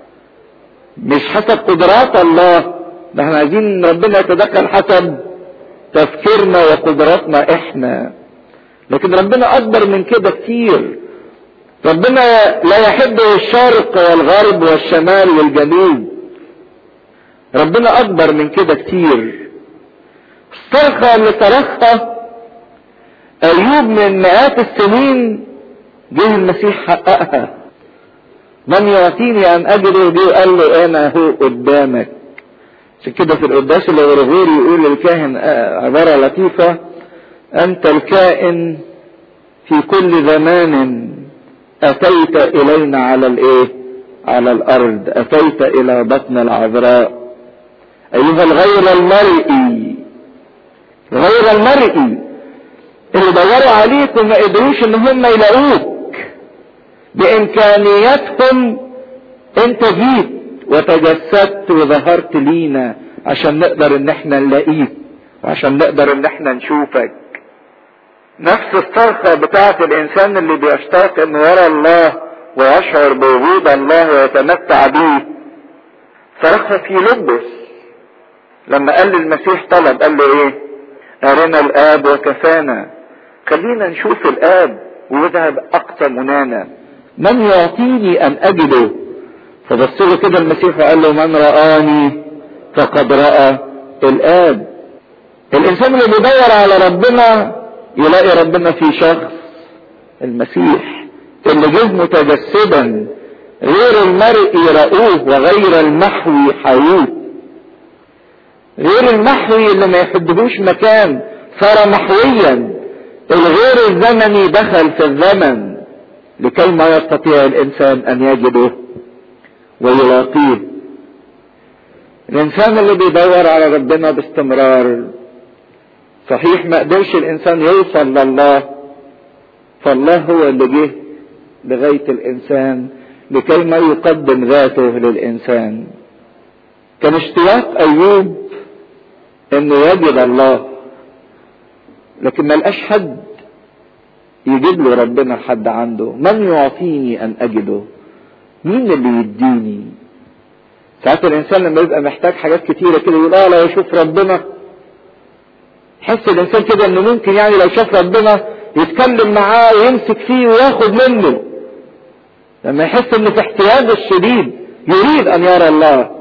مش حسب قدرات الله ده احنا عايزين ربنا يتدخل حسب تفكيرنا وقدراتنا احنا لكن ربنا اكبر من كده كتير ربنا لا يحب الشرق والغرب والشمال والجنوب ربنا اكبر من كده كتير الصرخة اللي صرخها ايوب من مئات السنين جه المسيح حققها من يعطيني ان اجده جه قال له انا هو قدامك عشان كده في القداس الغرغوري يقول للكاهن عبارة لطيفة انت الكائن في كل زمان اتيت الينا على الايه على الارض اتيت الى بطن العذراء ايها الغير المرئي غير المرئي اللي دوروا عليك وما قدروش ان هم يلاقوك بامكانياتهم انت جيت وتجسدت وظهرت لينا عشان نقدر ان احنا نلاقيك وعشان نقدر ان احنا نشوفك نفس الصرخة بتاعت الانسان اللي بيشتاق انه يرى الله ويشعر بوجود الله ويتمتع به صرخها في لبس لما قال للمسيح طلب قال له ايه ارنا الاب وكفانا خلينا نشوف الاب ويذهب اقصى منانا من يعطيني ان اجده فبص له كده المسيح وقال له من رآني فقد رأى الآب الإنسان اللي بيدور على ربنا يلاقي ربنا في شخص المسيح اللي جه متجسدا غير المرئي رؤوه وغير المحوي حيوه غير المحوي اللي ما يحدهوش مكان صار محويا الغير الزمني دخل في الزمن لكي ما يستطيع الانسان ان يجده ويلاقيه الانسان اللي بيدور على ربنا باستمرار صحيح ما قدرش الانسان يوصل لله فالله هو اللي جه لغاية الانسان لكي ما يقدم ذاته للانسان كان اشتياق ايوب انه يجد الله لكن ما لقاش حد يجيب له ربنا لحد عنده من يعطيني ان اجده مين اللي يديني ساعات الانسان لما يبقى محتاج حاجات كتيرة كده يقول اه لو يشوف ربنا يحس الانسان كده انه ممكن يعني لو شاف ربنا يتكلم معاه ويمسك فيه وياخد منه لما يحس انه في احتياج الشديد يريد ان يرى الله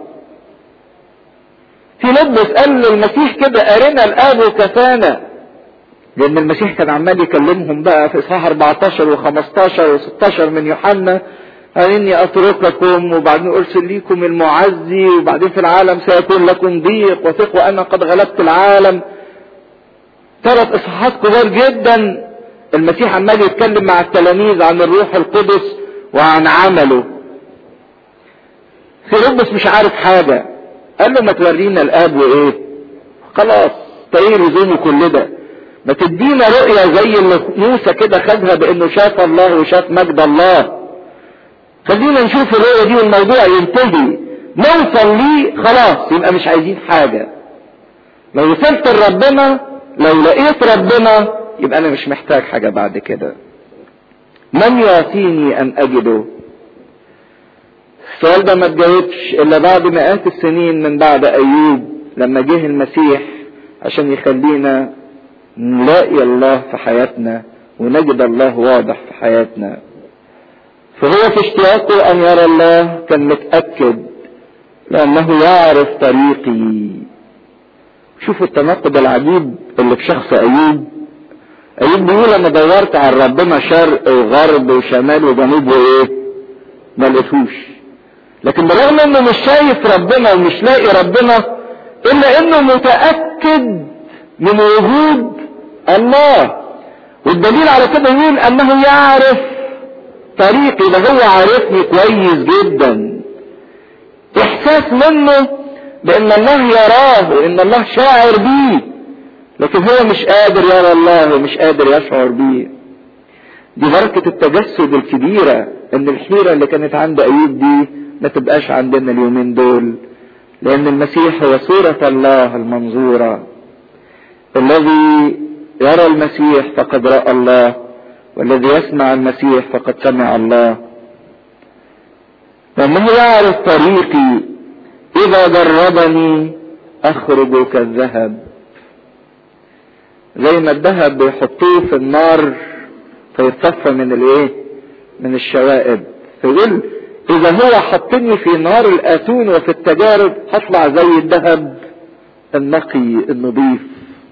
في لبس قال للمسيح كده ارنا الاب كفانا لان المسيح كان عمال يكلمهم بقى في اصحاح 14 و15 و16 من يوحنا قال اني اترككم وبعدين ارسل ليكم المعزي وبعدين في العالم سيكون لكم ضيق وثقوا انا قد غلبت العالم ثلاث اصحاحات كبار جدا المسيح عمال يتكلم مع التلاميذ عن الروح القدس وعن عمله فيلبس مش عارف حاجة قال له ما تورينا الاب وايه خلاص ايه لزومه كل ده ما تدينا رؤية زي اللي موسى كده خدها بانه شاف الله وشاف مجد الله خلينا نشوف الرؤية دي والموضوع ينتهي نوصل ليه خلاص يبقى مش عايزين حاجة لو وصلت لربنا لو لقيت ربنا يبقى انا مش محتاج حاجة بعد كده من يعطيني ان اجده السؤال ده ما اتجاوبش الا بعد مئات السنين من بعد ايوب لما جه المسيح عشان يخلينا نلاقي الله في حياتنا ونجد الله واضح في حياتنا فهو في اشتياقه ان يرى الله كان متأكد لانه يعرف طريقي شوفوا التناقض العجيب اللي في شخص ايوب ايوب بيقول انا دورت على ربنا شرق وغرب وشمال وجنوب وايه ما لقيتوش لكن بالرغم انه مش شايف ربنا ومش لاقي ربنا الا انه متاكد من وجود الله والدليل على كده يقول انه يعرف طريقي ده هو عارفني كويس جدا احساس منه بان الله يراه وان الله شاعر بيه لكن هو مش قادر يرى الله ومش قادر يشعر بيه دي بركة التجسد الكبيرة ان الحيرة اللي كانت عند ايوب دي ما تبقاش عندنا اليومين دول لان المسيح هو صورة الله المنظورة الذي يرى المسيح فقد رأى الله والذي يسمع المسيح فقد سمع الله لأنه يعرف طريقي إذا جربني أخرج كالذهب زي ما الذهب بيحطوه في النار فيتصفى من الايه من الشوائب فيقول اذا هو حطني في نار الاتون وفي التجارب هطلع زي الذهب النقي النظيف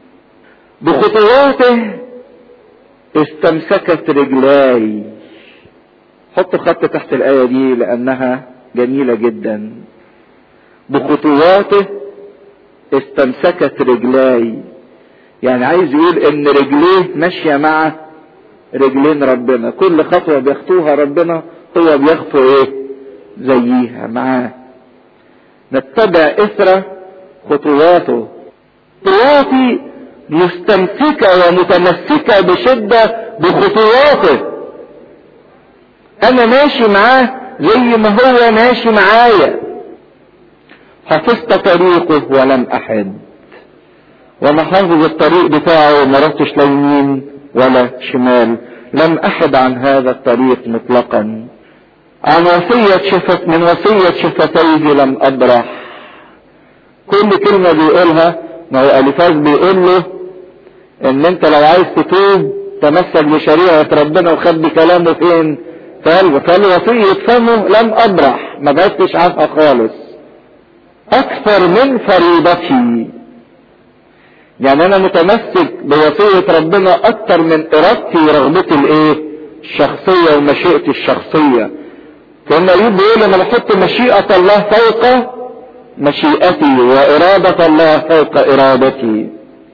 بخطواته استمسكت رجلاي حطوا خط تحت الآية دي لأنها جميلة جدا بخطواته استمسكت رجلاي يعني عايز يقول ان رجليه ماشية مع رجلين ربنا كل خطوة بيخطوها ربنا هو بيخطو ايه زيها معاه نتبع اثر خطواته خطواتي مستمسكة ومتمسكة بشدة بخطواته انا ماشي معاه زي ما هو ماشي معايا حفظت طريقه ولم احد وانا حافظ الطريق بتاعه وما رحتش لا يمين ولا شمال لم احد عن هذا الطريق مطلقا عن وصية شفت من وصية شفتيه لم ابرح كل كلمة بيقولها ما هو الفاز بيقول له ان انت لو عايز تتوب تمسك بشريعة ربنا وخبي كلامه فين في قلبه قال وصية فمه لم ابرح ما بعدتش عنها خالص اكثر من فريضتي يعني انا متمسك بوصية ربنا اكتر من ارادتي ورغبتي الايه الشخصية ومشيئتي الشخصية كان ايوب بيقول انا بحط مشيئة الله فوق مشيئتي وارادة الله فوق ارادتي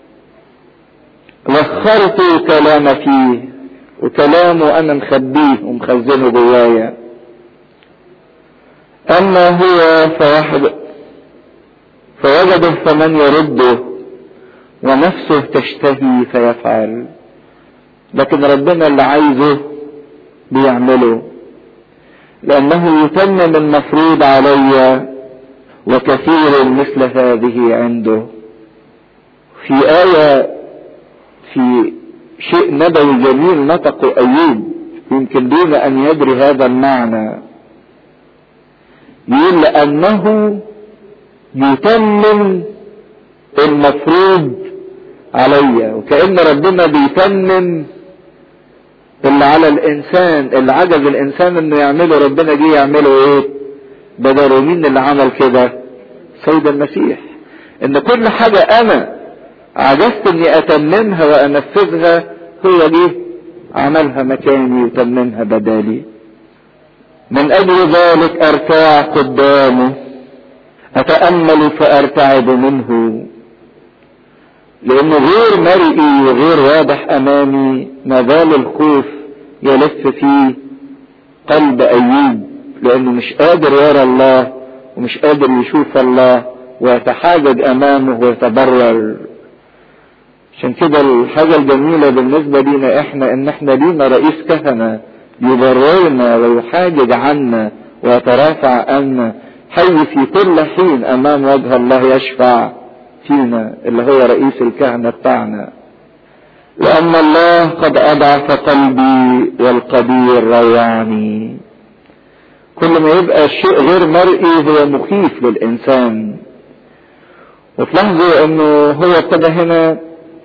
وخرت كلام فيه وكلامه انا مخبيه ومخزنه جوايا اما هو فواحد فوجده فمن يرده ونفسه تشتهي فيفعل لكن ربنا اللي عايزه بيعمله لانه يتمم المفروض علي وكثير مثل هذه عنده في آية في شيء نبوي جميل نطق أيوب يمكن دون أن يدري هذا المعنى يقول لأنه يتمم المفروض عليا وكأن ربنا بيتمم اللي على الإنسان اللي عجز الإنسان إنه يعمله ربنا جه يعمله إيه؟ بدل مين اللي عمل كده؟ سيد المسيح إن كل حاجة أنا عجزت إني أتممها وأنفذها هو جه عملها مكاني وتممها بدالي من أجل ذلك أرتاع قدامه أتأمل فأرتعب منه لأنه غير مرئي وغير واضح أمامي ما زال الخوف يلف في قلب أيوب لأنه مش قادر يرى الله ومش قادر يشوف الله ويتحاجج أمامه ويتبرر عشان كده الحاجة الجميلة بالنسبة لينا احنا ان احنا لينا رئيس كهنة يبررنا ويحاجج عنا ويترافع عنا حي في كل حين امام وجه الله يشفع فينا اللي هو رئيس الكهنة بتاعنا لأن الله قد أضعف قلبي والقدير روعني كل ما يبقى الشيء غير مرئي هو مخيف للإنسان وتلاحظوا انه هو ابتدى هنا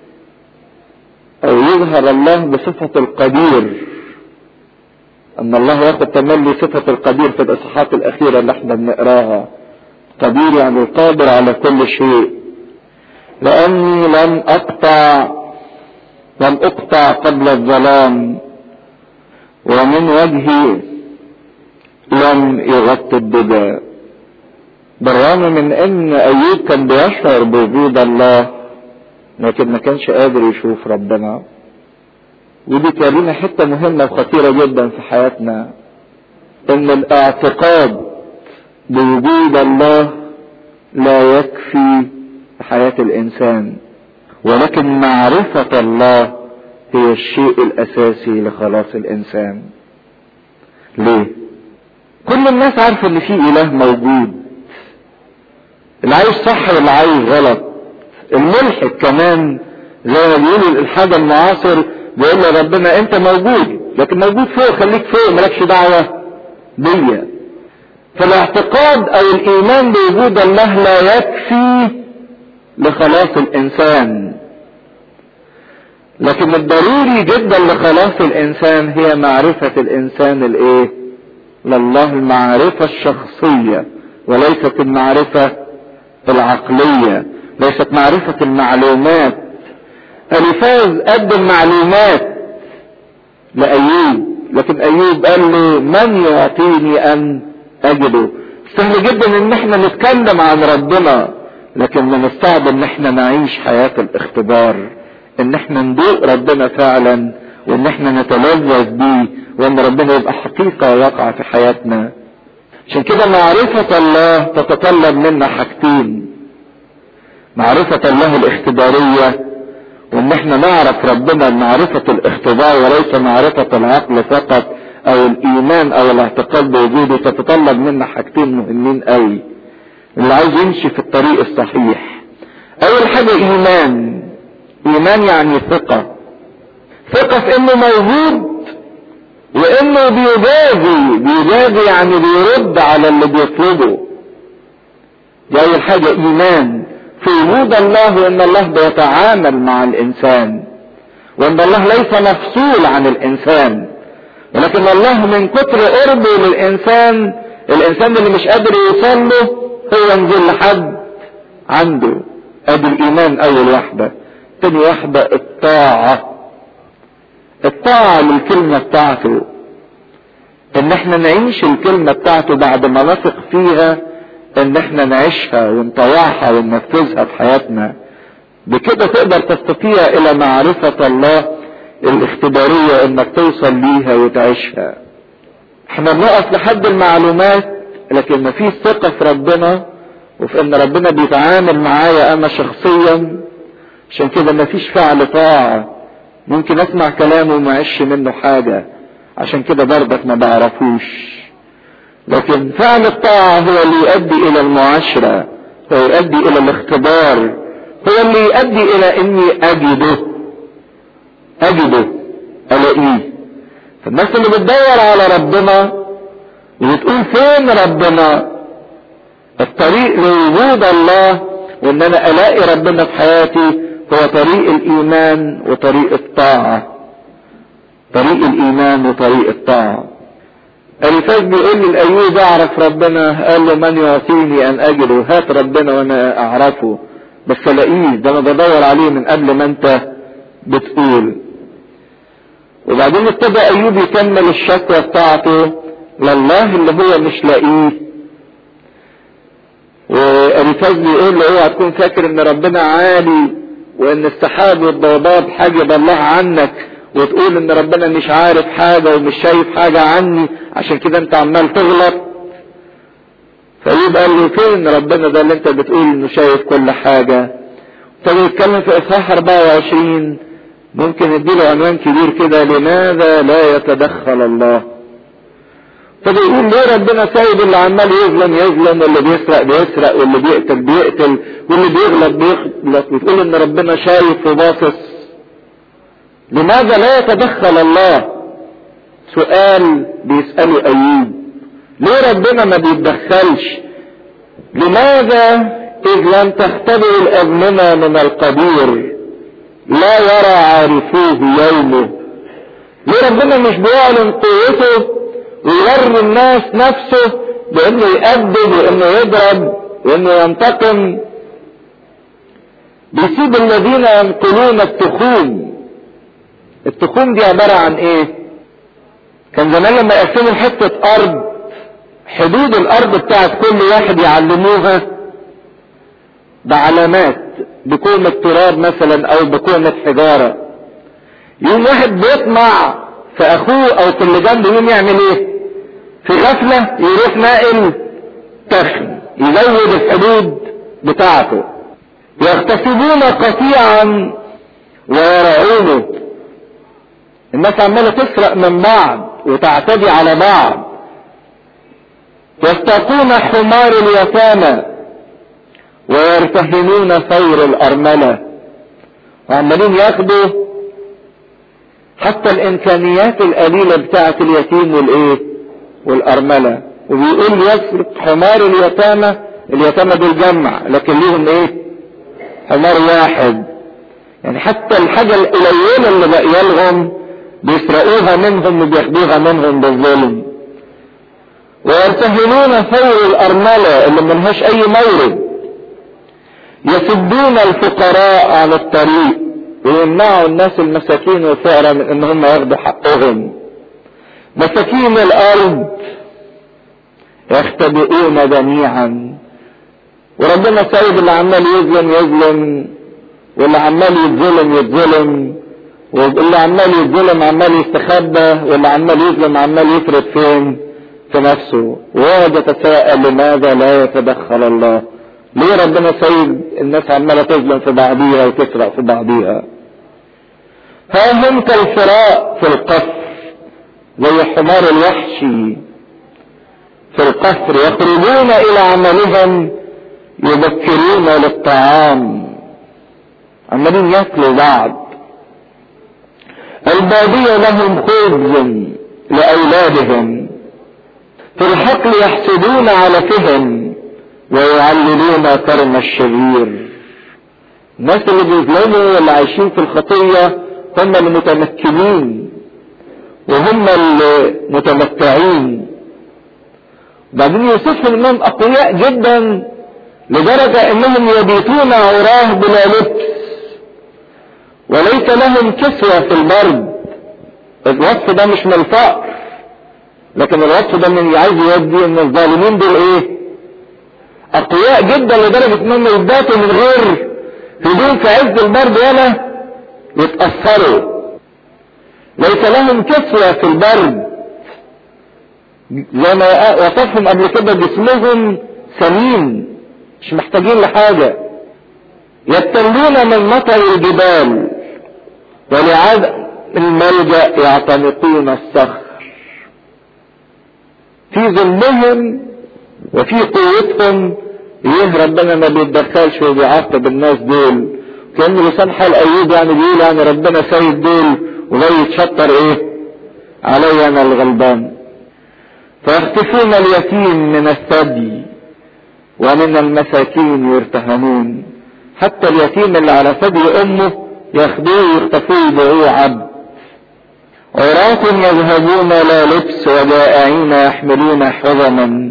او يظهر الله بصفة القدير ان الله ياخد تملي صفة القدير في الاصحاحات الاخيرة اللي احنا بنقراها قدير يعني القادر على كل شيء لاني لم اقطع لم اقطع قبل الظلام ومن وجهي لم يغطي الدجى بالرغم من ان ايوب كان بيشعر بوجود الله لكن ما كانش قادر يشوف ربنا ودي تورينا حته مهمه وخطيره جدا في حياتنا ان الاعتقاد بوجود الله لا يكفي في حياه الانسان ولكن معرفه الله هي الشيء الاساسي لخلاص الانسان ليه كل الناس عارفه ان في اله موجود اللي عايز صح واللي عايز غلط الملحد كمان زي ما بيقولوا الالحاد المعاصر بيقول له ربنا انت موجود لكن موجود فوق خليك فوق مالكش دعوه بيا فالاعتقاد او الايمان بوجود الله لا يكفي لخلاص الانسان لكن الضروري جدا لخلاص الانسان هي معرفة الانسان الايه لله المعرفة الشخصية وليست المعرفة العقلية ليست معرفة المعلومات الفاز قدم معلومات لأيوب لكن أيوب قال له من يعطيني أن أجده سهل جدا إن احنا نتكلم عن ربنا لكن من الصعب إن احنا نعيش حياة الاختبار إن احنا ندوق ربنا فعلا وإن احنا نتلذذ بيه وإن ربنا يبقى حقيقة واقعة في حياتنا عشان كده معرفة الله تتطلب منا حاجتين معرفة الله الاختبارية وان احنا نعرف ربنا معرفة الاختبار وليس معرفة العقل فقط او الايمان او الاعتقاد بوجوده تتطلب منا حاجتين مهمين قوي اللي عايز يمشي في الطريق الصحيح اول حاجة ايمان ايمان يعني ثقة ثقة في انه موجود وانه بيجازي بيجازي يعني بيرد على اللي بيطلبه دي اول حاجة ايمان في وجود الله وان الله بيتعامل مع الانسان وان الله ليس مفصول عن الانسان ولكن الله من كتر قربه للانسان الانسان اللي مش قادر يوصل له هو ينزل لحد عنده ادي الايمان اول واحدة تاني واحدة الطاعة الطاعة للكلمة بتاعته ان احنا نعيش الكلمة بتاعته بعد ما نثق فيها ان احنا نعيشها ونطوعها وننفذها في حياتنا بكده تقدر تستطيع الى معرفة الله الاختبارية انك توصل ليها وتعيشها احنا بنقف لحد المعلومات لكن مفيش ثقة في ربنا وفي ان ربنا بيتعامل معايا انا شخصيا عشان كده مفيش فعل طاعة ممكن اسمع كلامه وما اعيش منه حاجة عشان كده برضك ما بعرفوش لكن فعل الطاعة هو اللي يؤدي الى المعاشرة هو يؤدي الى الاختبار هو اللي يؤدي الى اني اجده اجده الاقيه فالناس اللي بتدور على ربنا وبتقول فين ربنا الطريق لوجود الله وان انا الاقي ربنا في حياتي هو طريق الايمان وطريق الطاعة طريق الايمان وطريق الطاعة الفاز بيقول لي الايوب اعرف ربنا قال له من يعطيني ان اجده هات ربنا وانا اعرفه بس الاقيه ده انا بدور عليه من قبل ما انت بتقول وبعدين ابتدى ايوب يكمل الشكوى بتاعته لله اللي هو مش لاقيه والفاز بيقول له اوعى تكون فاكر ان ربنا عالي وان السحاب والضباب حاجب الله عنك وتقول ان ربنا مش عارف حاجة ومش شايف حاجة عني عشان كده انت عمال تغلط فايوب قال له فين ربنا ده اللي انت بتقول انه شايف كل حاجة ابتدى يتكلم في اصحاح 24 ممكن نديله عنوان كبير كده لماذا لا يتدخل الله ابتدى يقول ليه ربنا سايب اللي عمال يظلم يظلم واللي بيسرق بيسرق واللي بيقتل بيقتل واللي بيغلط بيغلط وتقول ان ربنا شايف وباصص لماذا لا يتدخل الله سؤال بيسأله أيوب ليه ربنا ما بيتدخلش لماذا إذ لم تختبئ الأزمنة من القدير لا يرى عارفوه يومه ليه ربنا مش بيعلن قوته ويوري الناس نفسه بانه يأدب وانه يضرب وانه ينتقم بيسيب الذين ينقلون التخوم التخوم دي عبارة عن ايه كان زمان لما يقسموا حتة ارض حدود الارض بتاعت كل واحد يعلموها بعلامات بكومة تراب مثلا او بكومة حجارة يوم واحد بيطمع في اخوه او في اللي جنبه يوم يعمل ايه في غفلة يروح ناقل تخن يزود الحدود بتاعته يغتصبون قطيعا ويرعونه الناس عمالة تسرق من بعض وتعتدي على بعض يستقون حمار اليتامى ويرتهنون ثور الأرملة وعمالين ياخدوا حتى الإمكانيات القليلة بتاعة اليتيم والإيه والأرملة وبيقول يسرق حمار اليتامى اليتامى دول جمع لكن ليهم إيه حمار واحد يعني حتى الحاجة القليلة اللي باقيه لهم بيسرقوها منهم وبياخدوها منهم بالظلم ويرتهنون ثور الأرملة اللي ملهاش أي مورد يسدون الفقراء عن الطريق ويمنعوا الناس المساكين والفقراء من ان هم ياخدوا حقهم مساكين الارض يختبئون جميعا وربنا سايب اللي عمال يظلم يظلم واللي عمال يتظلم يتظلم واللي عمال يتظلم عمال يستخبى واللي عمال يظلم عمال يفرد فين في نفسه ويقعد يتساءل لماذا لا يتدخل الله ليه ربنا سايب الناس عماله تظلم في بعضيها وتسرق في بعضيها ها هم كالفراء في القصر زي الحمار الوحشي في القصر يخرجون الى عملهم يبكرون للطعام عمالين ياكلوا بعض البادية لهم خبز لأولادهم في الحقل يحسدون على فهم ويعللون كرم الشرير الناس اللي بيظلموا واللي عايشين في الخطية هم المتمكنين وهم المتمتعين بعدين يوصفهم انهم اقوياء جدا لدرجة انهم يبيتون عراه بلا لبس وليس لهم كسوة في البرد الوصف ده مش من الفقر لكن الوصف ده من عايز يودي ان الظالمين دول ايه اقوياء جدا لدرجة انهم يباتوا من غير هدوم في عز البرد ولا يتأثروا ليس لهم كسوة في البرد زي ما وصفهم قبل كده جسمهم سمين مش محتاجين لحاجة يبتلون من مطر الجبال ولعدم الملجأ يعتنقون الصخر في ظلمهم وفي قوتهم ايه ربنا ما بيتدخلش وبيعاقب الناس دول كان لسان حال ايوب يعني بيقول يعني ربنا سيد دول وجاي يتشطر ايه علي انا الغلبان فيخطفون اليتيم من الثدي ومن المساكين يرتهنون حتى اليتيم اللي على ثدي امه ياخدوه يخطفوه يبيعوه عبد عراة يذهبون لا لبس وجائعين يحملون حزما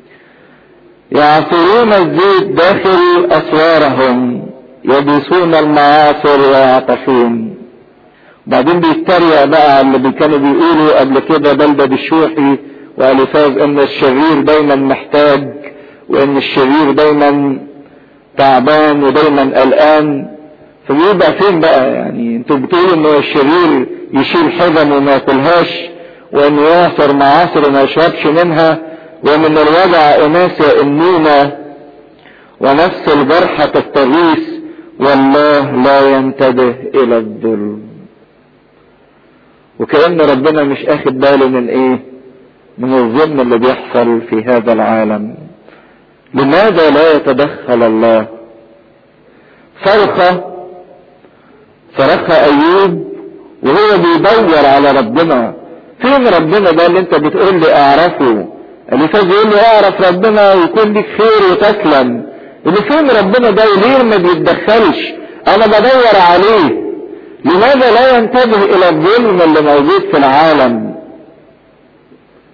يعصرون الزيت داخل اسوارهم يبيسون المعاصر ويعطشون بعدين بيتريق بقى على اللي كانوا بيقولوا قبل كده بلدة الشوحي والفاظ ان الشرير دايما محتاج وان الشرير دايما تعبان ودايما قلقان فبيبقى فين بقى يعني انتوا بتقولوا ان الشرير يشيل حزم وما ياكلهاش وانه يعصر معاصر وما يشربش منها ومن الوجع اناس يئنون ونفس الجرحى تستغيث والله لا ينتبه الى الظلم وكأن ربنا مش اخد باله من ايه من الظلم اللي بيحصل في هذا العالم لماذا لا يتدخل الله صرخة صرخها ايوب وهو بيدور على ربنا فين ربنا ده اللي انت بتقول لي اعرفه اللي فاز يقول له اعرف ربنا ويكون ليك خير وتسلم اللي فين ربنا ده وليه ما بيتدخلش انا بدور عليه لماذا لا ينتبه الى الظلم اللي موجود في العالم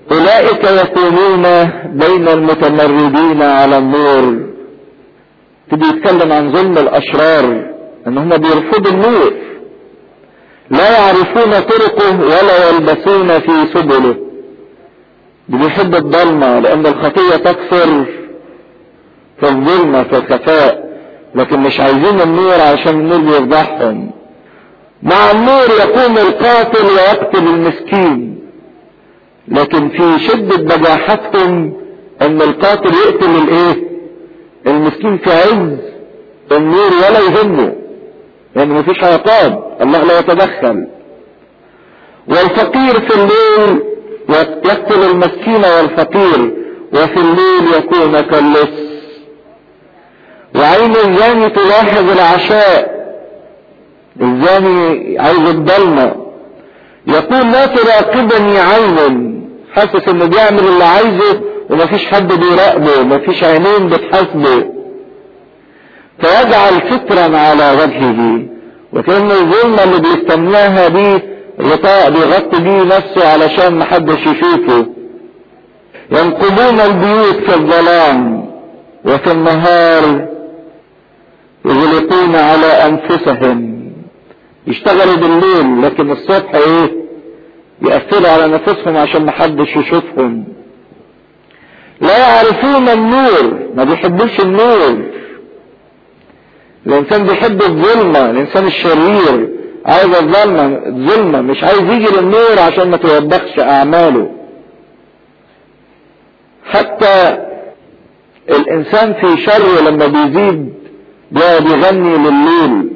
اولئك يكونون بين المتمردين على النور يبتدي يتكلم عن ظلم الاشرار ان هم بيرفضوا النور لا يعرفون طرقه ولا يلبسون في سبله بيحب الضلمة لان الخطية تكثر في الظلمة في الخفاء لكن مش عايزين النور عشان النور بيفضحهم مع النور يقوم القاتل ويقتل المسكين لكن في شدة بجاحتهم ان القاتل يقتل الايه المسكين في عز النور ولا يهمه لان يعني مفيش عقاب الله لا يتدخل والفقير في الليل يقتل المسكين والفقير وفي الليل يكون كاللص وعين الزاني تلاحظ العشاء الزاني عايز الضلمة يقول لا تراقبني عين حاسس انه بيعمل اللي عايزه ومفيش حد بيراقبه مفيش عينين بتحاسبه فيجعل سترا على وجهه وكأن الظلمة اللي بيستناها دي غطاء بيغطي بيه نفسه علشان محدش يشوفه ينقضون البيوت في الظلام وفي النهار يغلقون على انفسهم يشتغلوا بالليل لكن الصبح ايه يقفلوا على نفسهم عشان محدش يشوفهم لا يعرفون النور ما بيحبوش النور الانسان بيحب الظلمة الانسان الشرير عايز الظلمة الظلمة مش عايز يجي للنور عشان ما توبخش اعماله حتى الانسان في شر لما بيزيد بيقعد يغني لليل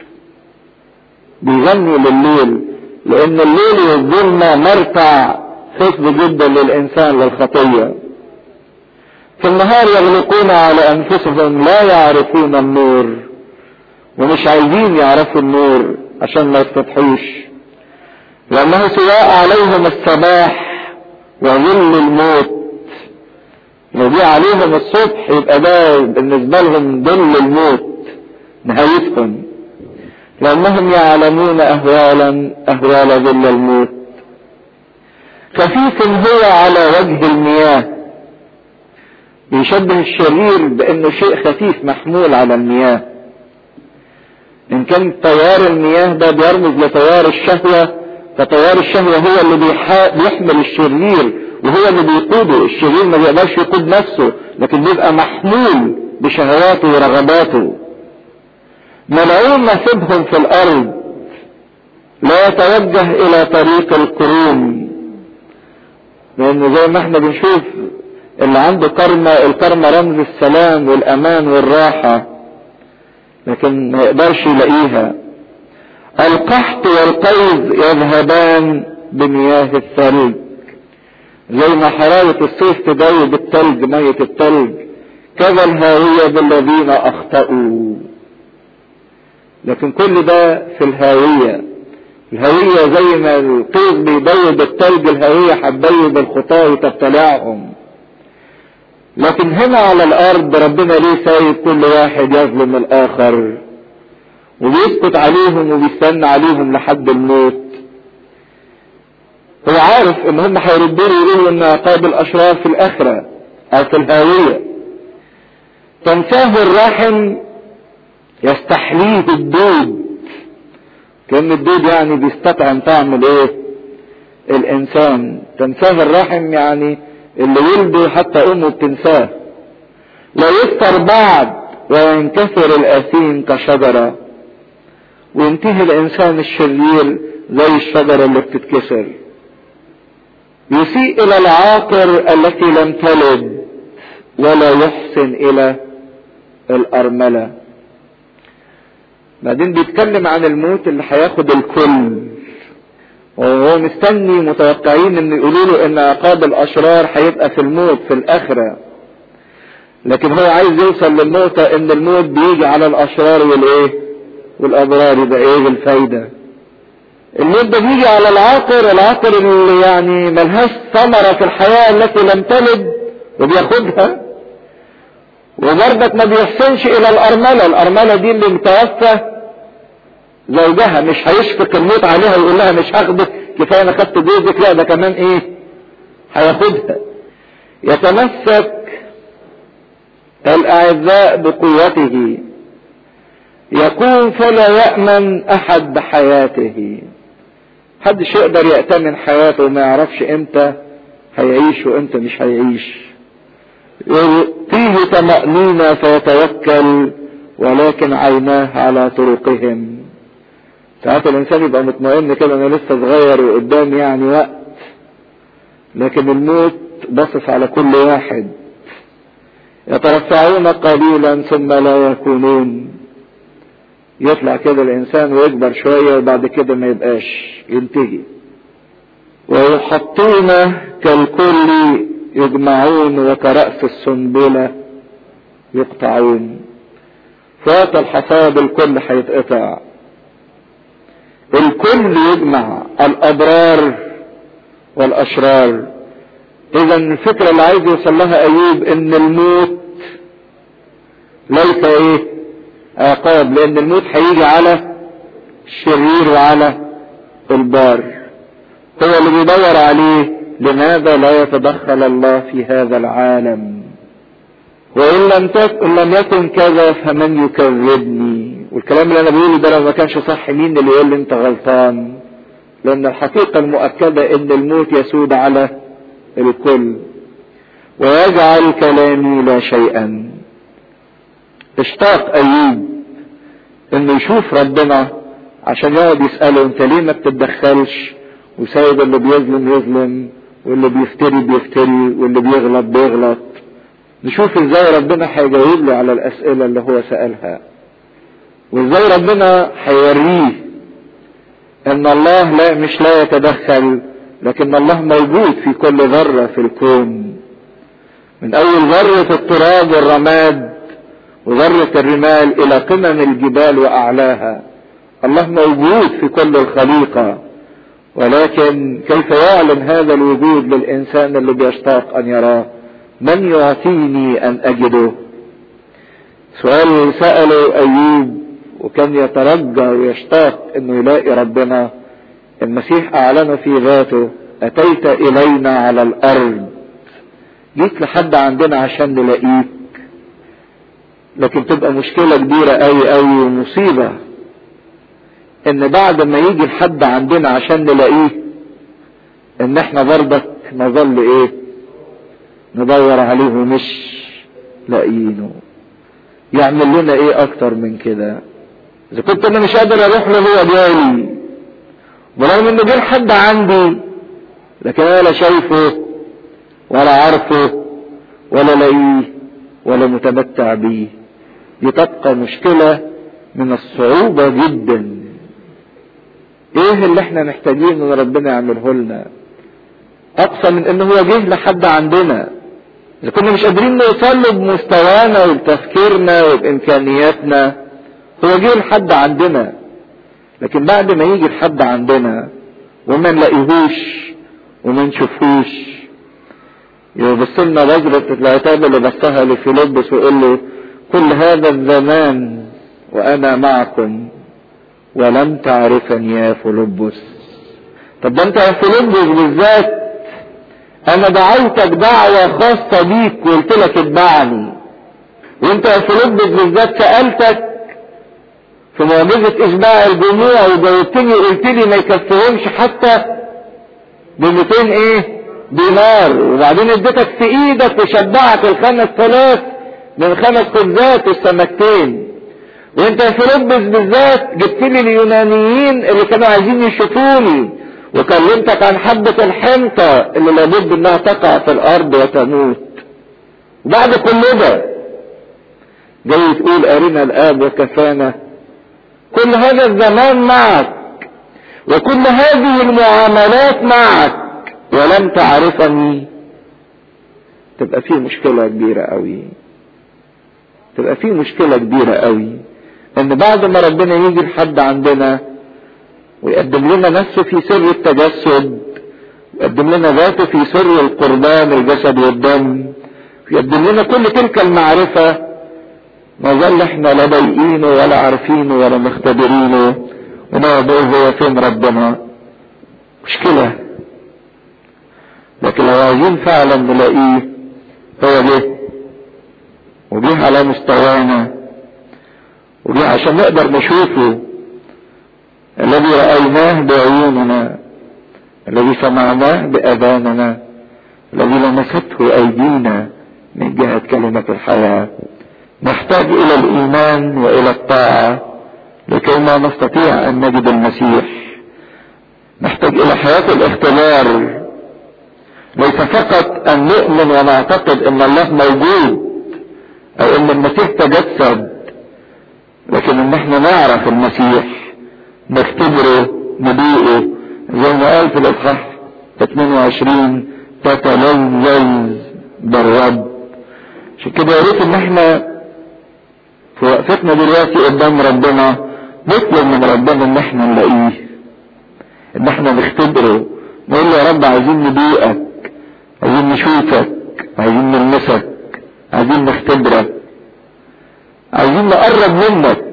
بيغني لليل لان الليل والظلمة مرتع خصب جدا للانسان للخطية في النهار يغلقون على انفسهم لا يعرفون النور ومش عايزين يعرفوا النور عشان ما يفتحوش لانه سواء عليهم الصباح وظل الموت لو جه عليهم الصبح يبقى ده بالنسبه لهم ظل الموت نهايتهم لانهم يعلمون اهوالا اهوال ظل الموت خفيف هو على وجه المياه بيشبه الشرير بانه شيء خفيف محمول على المياه ان كان تيار المياه ده بيرمز لتيار الشهوة فتيار الشهوة هو اللي بيحمل الشرير وهو اللي بيقوده الشرير ما بيقدرش يقود نفسه لكن بيبقى محمول بشهواته ورغباته ملعون نصيبهم في الارض لا يتوجه الى طريق القرون لان زي ما احنا بنشوف اللي عنده كرمة الكرمة رمز السلام والامان والراحة لكن ما يقدرش يلاقيها القحط والقيظ يذهبان بمياه الثلج زي ما حرارة الصيف تدوب التلج مية التلج كذا الهاوية بالذين اخطأوا لكن كل ده في الهاوية الهاوية زي ما القيظ بيدوب التلج الهاوية هتدوب الخطاة وتبتلعهم لكن هنا على الارض ربنا ليه سايب كل واحد يظلم الاخر وبيسكت عليهم وبيستنى عليهم لحد الموت هو عارف ان هم هيردوا له يقولوا ان عقاب الاشرار في الاخرة او في الهاوية تنساه الرحم يستحليه الدود كان الدود يعني بيستطعم طعم الايه الانسان تنساه الرحم يعني اللي ولده حتى امه بتنساه لا يفطر بعد وينكسر الاثيم كشجرة وينتهي الانسان الشرير زي الشجرة اللي بتتكسر يسيء الى العاقر التي لم تلد ولا يحسن الى الارملة بعدين بيتكلم عن الموت اللي هياخد الكل وهو مستني متوقعين ان يقولوا له ان عقاب الاشرار هيبقى في الموت في الاخرة لكن هو عايز يوصل للنقطة ان الموت بيجي على الاشرار والايه والابرار يبقى ايه الفايدة الموت ده بيجي على العاقر العاقر اللي يعني ملهاش ثمرة في الحياة التي لم تلد وبياخدها وبرضك ما بيحسنش الى الارملة الارملة دي اللي متوفى زوجها مش هيشفق الموت عليها ويقول لها مش هاخدك كفايه انا خدت جوزك لا ده كمان ايه هياخدها يتمسك الأعزاء بقوته يكون فلا يأمن أحد بحياته محدش يقدر يأتمن حياته وما يعرفش امتى هيعيش وامتى مش هيعيش يعطيه طمأنينة فيتوكل ولكن عيناه على طرقهم ساعات الانسان يبقى مطمئن كده انا لسه صغير وقدام يعني وقت لكن الموت باصص على كل واحد يترفعون قليلا ثم لا يكونون يطلع كده الانسان ويكبر شوية وبعد كده ما يبقاش ينتهي ويحطون كالكل يجمعون وكرأس السنبلة يقطعون فات الحصاد الكل هيتقطع الكل يجمع الابرار والاشرار اذا الفكرة اللي عايز يوصل لها ايوب ان الموت ليس ايه عقاب لان الموت هيجي على الشرير وعلى البار هو اللي بيدور عليه لماذا لا يتدخل الله في هذا العالم وان لم تكن لم يكن كذا فمن يكذبني والكلام اللي انا بقوله ده لو ما كانش صح مين اللي يقول لي انت غلطان لان الحقيقه المؤكده ان الموت يسود على الكل ويجعل كلامي لا شيئا اشتاق ايوب انه يشوف ربنا عشان يقعد يساله انت ليه ما بتتدخلش وسايب اللي بيظلم يظلم واللي بيفتري بيفتري واللي بيغلط بيغلط نشوف ازاي ربنا هيجاوب له على الاسئله اللي هو سالها وازاي ربنا هيوريه ان الله لا مش لا يتدخل لكن الله موجود في كل ذره في الكون من اول ذره التراب والرماد وذرة الرمال إلى قمم الجبال وأعلاها الله موجود في كل الخليقة ولكن كيف يعلن هذا الوجود للإنسان اللي بيشتاق أن يراه من يعطيني أن أجده سؤال سأله أيوب وكان يترجى ويشتاق أنه يلاقي ربنا المسيح أعلن في ذاته أتيت إلينا على الأرض جيت لحد عندنا عشان نلاقيك لكن تبقى مشكلة كبيرة قوي قوي ومصيبة ان بعد ما يجي الحد عندنا عشان نلاقيه ان احنا برضك نظل ايه ندور عليه ومش لاقيينه يعمل لنا ايه اكتر من كده اذا كنت انا مش قادر اروح له هو جالي برغم انه جه لحد عندي لكن انا لا شايفه ولا عارفه ولا لاقيه ولا متمتع بيه دي تبقى مشكلة من الصعوبة جدا ايه اللي احنا محتاجين ان ربنا يعمله لنا اقصى من ان هو جه لحد عندنا اذا كنا مش قادرين نوصل له بمستوانا وبتفكيرنا وبامكانياتنا هو جه لحد عندنا لكن بعد ما يجي لحد عندنا وما نلاقيهوش وما نشوفوش يبص لنا نظرة العتاب اللي بصها لفيلبس ويقول له كل هذا الزمان وانا معكم ولم تعرفني يا فيلبس طب ده انت يا فيلبس بالذات انا دعوتك دعوة خاصة بيك وقلت لك اتبعني وانت يا فيلبس بالذات سألتك في معجزة اشباع الجموع وجاوبتني وقلت لي ما يكفيهمش حتى ب 200 ايه دينار وبعدين اديتك في ايدك وشبعك الخمس ثلاث من خمس خبزات والسمكتين وانت يا فيلبس بالذات جبت لي اليونانيين اللي كانوا عايزين يشوفوني وكلمتك عن حبة الحنطة اللي لابد انها تقع في الارض وتموت بعد كل ده جاي تقول ارنا الاب وكفانا كل هذا الزمان معك وكل هذه المعاملات معك ولم تعرفني تبقى في مشكلة كبيرة قوي تبقى في مشكلة كبيرة قوي ان بعد ما ربنا يجي لحد عندنا ويقدم لنا نفسه في سر التجسد ويقدم لنا ذاته في سر القربان الجسد والدم ويقدم لنا كل تلك المعرفة نظل احنا لا ضايقينه ولا عارفينه ولا مختبرينه ونقعد هو فين ربنا مشكلة لكن لو عايزين فعلا نلاقيه هو جه وجه على مستوانا وجه عشان نقدر نشوفه الذي رأيناه بعيوننا الذي سمعناه بأذاننا الذي لمسته أيدينا من جهة كلمة الحياة نحتاج إلى الإيمان وإلى الطاعة لكي ما نستطيع أن نجد المسيح نحتاج إلى حياة الاختبار ليس فقط أن نؤمن ونعتقد أن الله موجود أو أن المسيح تجسد لكن أن احنا نعرف المسيح نختبره ندوقه زي ما قال في الإصحاح 22 تتلذذ بالرب عشان كده يا ريت ان احنا في وقفتنا دلوقتي قدام ربنا نطلب من ربنا ان احنا نلاقيه ان احنا نختبره نقول له يا رب عايزين ندوقك عايزين نشوفك عايزين نلمسك عايزين نختبرك عايزين نقرب منك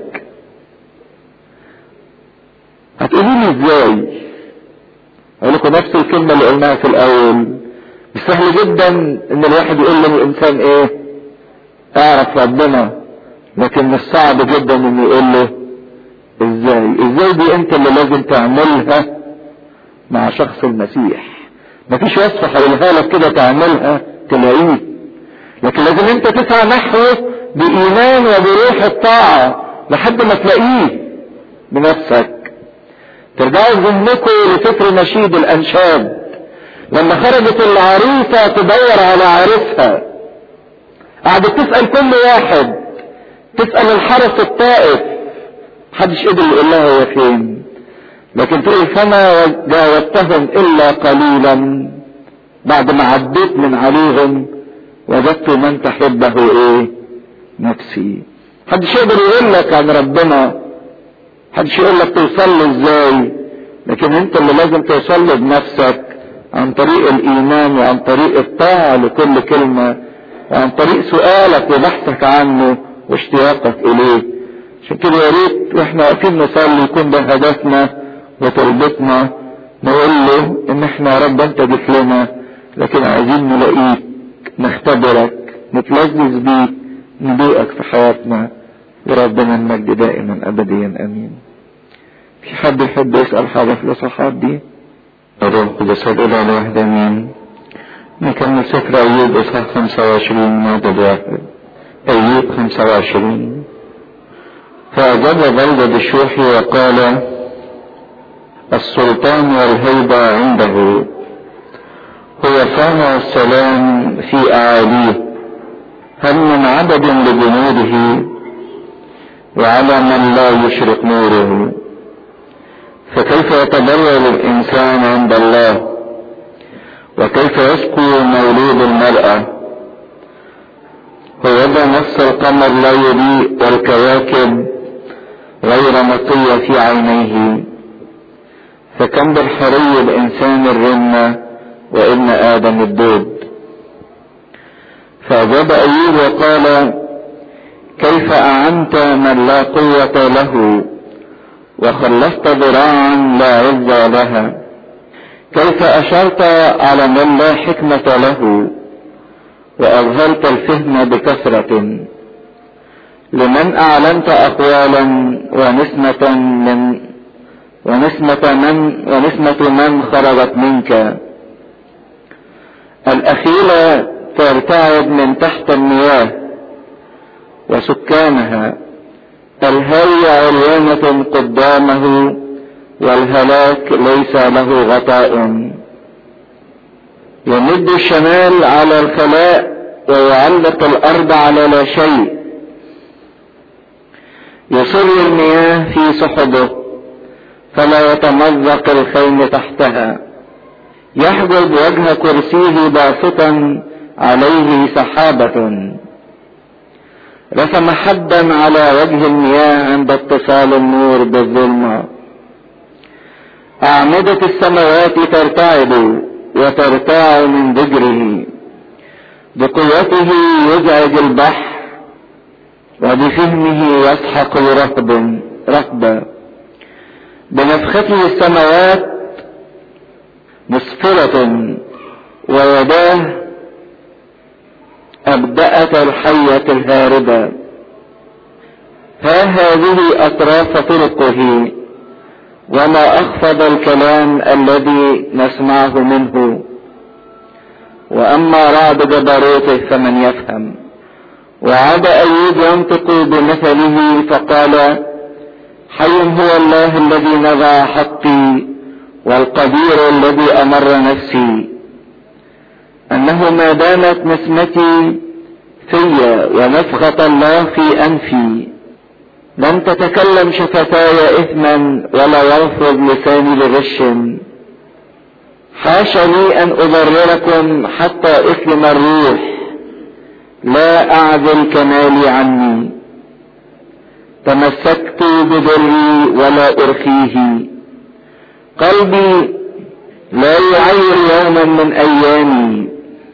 هتقولوا لي ازاي اقول لكم نفس الكلمه اللي قلناها في الاول سهل جدا ان الواحد يقول للانسان ايه اعرف ربنا لكن مش صعب جدا انه يقول له ازاي ازاي دي انت اللي لازم تعملها مع شخص المسيح مفيش وصفة هقولها لك كده تعملها تلاقيه لكن لازم انت تسعى نحوه بايمان وبروح الطاعة لحد ما تلاقيه بنفسك ترجعوا ذهنكم لفكر نشيد الانشاد لما خرجت العروسة تدور على عريسها قعدت تسأل كل واحد تسأل الحرس الطائف محدش قدر يقول لها هو فين لكن تقول فما جاوبتهم الا قليلا بعد ما عديت من عليهم وجدت من تحبه ايه نفسي محدش يقدر يقول لك عن ربنا محدش يقول لك توصل له ازاي لكن انت اللي لازم توصل له بنفسك عن طريق الايمان وعن طريق الطاعة لكل كلمة وعن طريق سؤالك وبحثك عنه واشتياقك اليه عشان كده يا ريت واحنا واقفين نصلي يكون ده هدفنا وتربطنا نقول له ان احنا يا رب انت جيت لنا لكن عايزين نلاقيك نختبرك نتلذذ بيك ندوقك في حياتنا وربنا المجد دائما ابديا امين في حد يحب يسأل حاجة في الاصحاحات دي الروح القدس الأولى الواحد امين نكمل سفر ايوب اصحاح 25 عدد واحد ايوب 25 فأجاب بلدة الشوحي وقال السلطان والهيبة عنده هو صانع السلام في أعاليه هل من عدد لجنوده وعلى من لا يشرق نوره فكيف يتبرر الإنسان عند الله وكيف يسكو مولود المرأة هو ذا نص القمر لا يضيء والكواكب غير نقية في عينيه فكم بالحري الإنسان الرنة وإن آدم الدود فأجاب أيوب وقال كيف أعنت من لا قوة له وخلصت ذراعا لا عز لها كيف أشرت على من لا حكمة له وأظهرت الفهم بكثرة لمن أعلنت أقوالا ونسمة من ونسمة من ونسمة من خرجت منك الأخيلة ترتعد من تحت المياه وسكانها الهي عريانة قدامه والهلاك ليس له غطاء يمد الشمال على الخلاء ويعلق الأرض على لا شيء يصر المياه في سحبه فلا يتمزق الخيم تحتها يحجب وجه كرسيه باسطا عليه سحابة رسم حدا على وجه المياه عند اتصال النور بالظلمة أعمدة السماوات ترتعد وترتاع من ضجره بقوته يزعج البحر وبفهمه يسحق ركب ركبا بنفخته السماوات مسفرة ويداه أبدأت الحية الهاربة ها هذه أطراف طرقه وما أخفض الكلام الذي نسمعه منه وأما رعد جبروته فمن يفهم وعاد أيوب ينطق بمثله فقال حي هو الله الذي نزع حقي والقدير الذي أمر نفسي أنه ما دامت نسمتي في ونفخة الله في أنفي لم تتكلم شفتاي إثما ولا يرفض لساني لغش حاش لي أن أبرركم حتى أسلم الروح لا أعزل كمالي عني تمسكت ببري ولا أرخيه قلبي لا يعير يوما من أيامي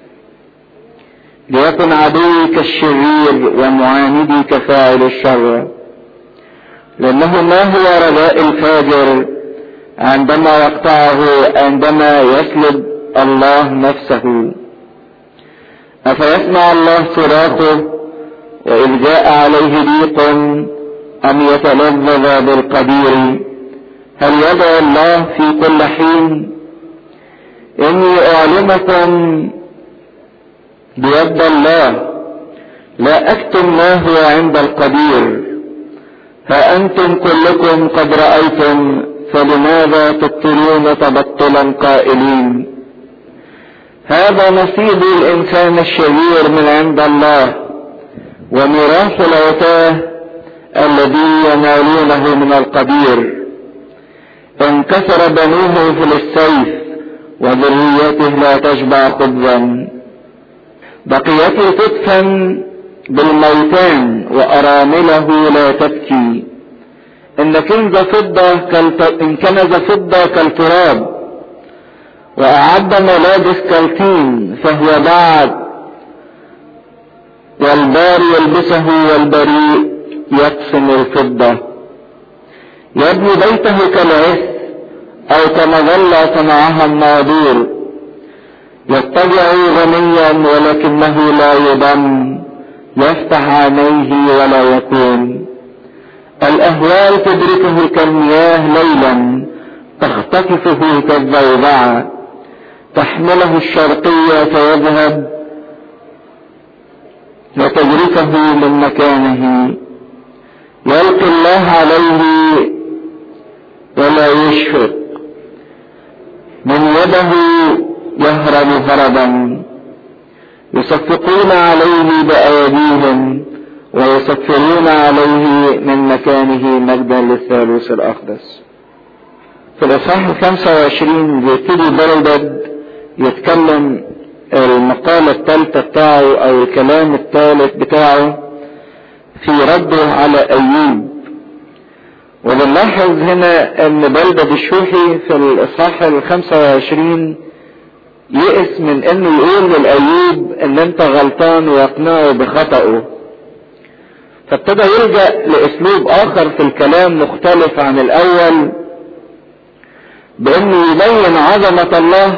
ليكن عدوي كالشرير ومعاندي كفاعل الشر لأنه ما هو رجاء الفاجر عندما يقطعه عندما يسلب الله نفسه أفيسمع الله صراخه وإذ جاء عليه ضيق أم يتلذذ بالقدير هل يدعو الله في كل حين إني أعلمكم بيد الله لا أكتم ما هو عند القدير فأنتم كلكم قد رأيتم فلماذا تبطلون تبطلا قائلين هذا نصيب الإنسان الشرير من عند الله وميراث العتاه الذي ينالونه من القدير انكسر بنوه في السيف وذريته لا تشبع خبزا بقيته تدفن بالموتان وأرامله لا تبكي إن كنز فضة كالت... إن كنز فضة كالتراب وأعد ملابس كالطين فهو بعد والبار يلبسه والبريء يقسم الفضة يبني بيته كالعس أو كمظلة صنعها الناظور يضطجع غنيا ولكنه لا يضم يفتح عينيه ولا يكون الأهوال تدركه كالمياه ليلا تختطفه كالضوضعة تحمله الشرقية فيذهب وتجرفه من مكانه يلقي الله عليه ولا يشفق من يده يهرب هربا يصفقون عليه بأيديهم ويصفرون عليه من مكانه مجدا للثالوث الأقدس في الإصحاح الخمسة وعشرين بيبتدي بلدد يتكلم المقالة الثالثة بتاعه أو الكلام الثالث بتاعه في رده على أيوب ونلاحظ هنا أن بلدد الشوحي في الإصحاح الخمسة وعشرين يئس من انه يقول للايوب ان انت غلطان ويقنعه بخطأه فابتدى يلجأ لاسلوب اخر في الكلام مختلف عن الاول بانه يبين عظمة الله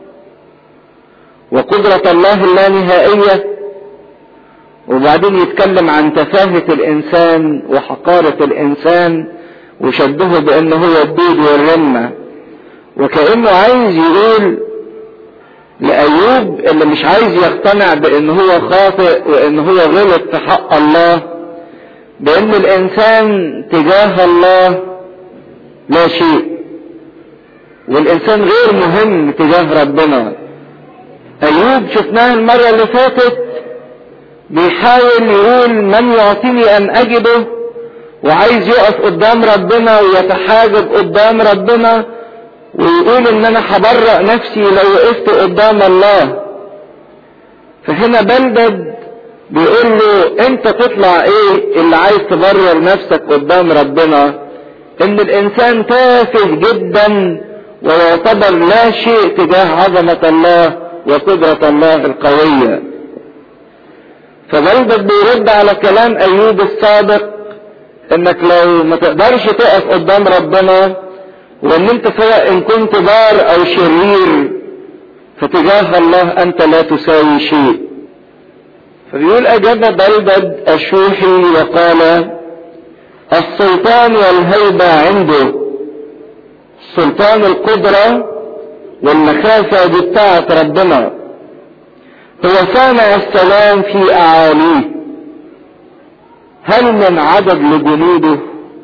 وقدرة الله اللانهائية وبعدين يتكلم عن تفاهة الانسان وحقارة الانسان وشبهه بانه هو الدود والرمة وكأنه عايز يقول لأيوب اللي مش عايز يقتنع بأن هو خاطئ وأن هو غلط في حق الله بأن الإنسان تجاه الله لا شيء والإنسان غير مهم تجاه ربنا أيوب شفناه المرة اللي فاتت بيحاول يقول من يعطيني أن أجده وعايز يقف قدام ربنا ويتحاجب قدام ربنا ويقول ان انا هبرأ نفسي لو وقفت قدام الله فهنا بلدد بيقول له انت تطلع ايه اللي عايز تبرر نفسك قدام ربنا ان الانسان تافه جدا ويعتبر لا شيء تجاه عظمة الله وقدرة الله القوية فبلدد بيرد على كلام ايوب السابق انك لو ما تقدرش تقف قدام ربنا وان انت سواء ان كنت بار او شرير فتجاه الله انت لا تساوي شيء فبيقول اجاب بلدد الشوحي وقال السلطان والهيبة عنده سلطان القدرة والمخافة دي بتاعت ربنا هو صانع السلام في اعاليه هل من عدد لجنوده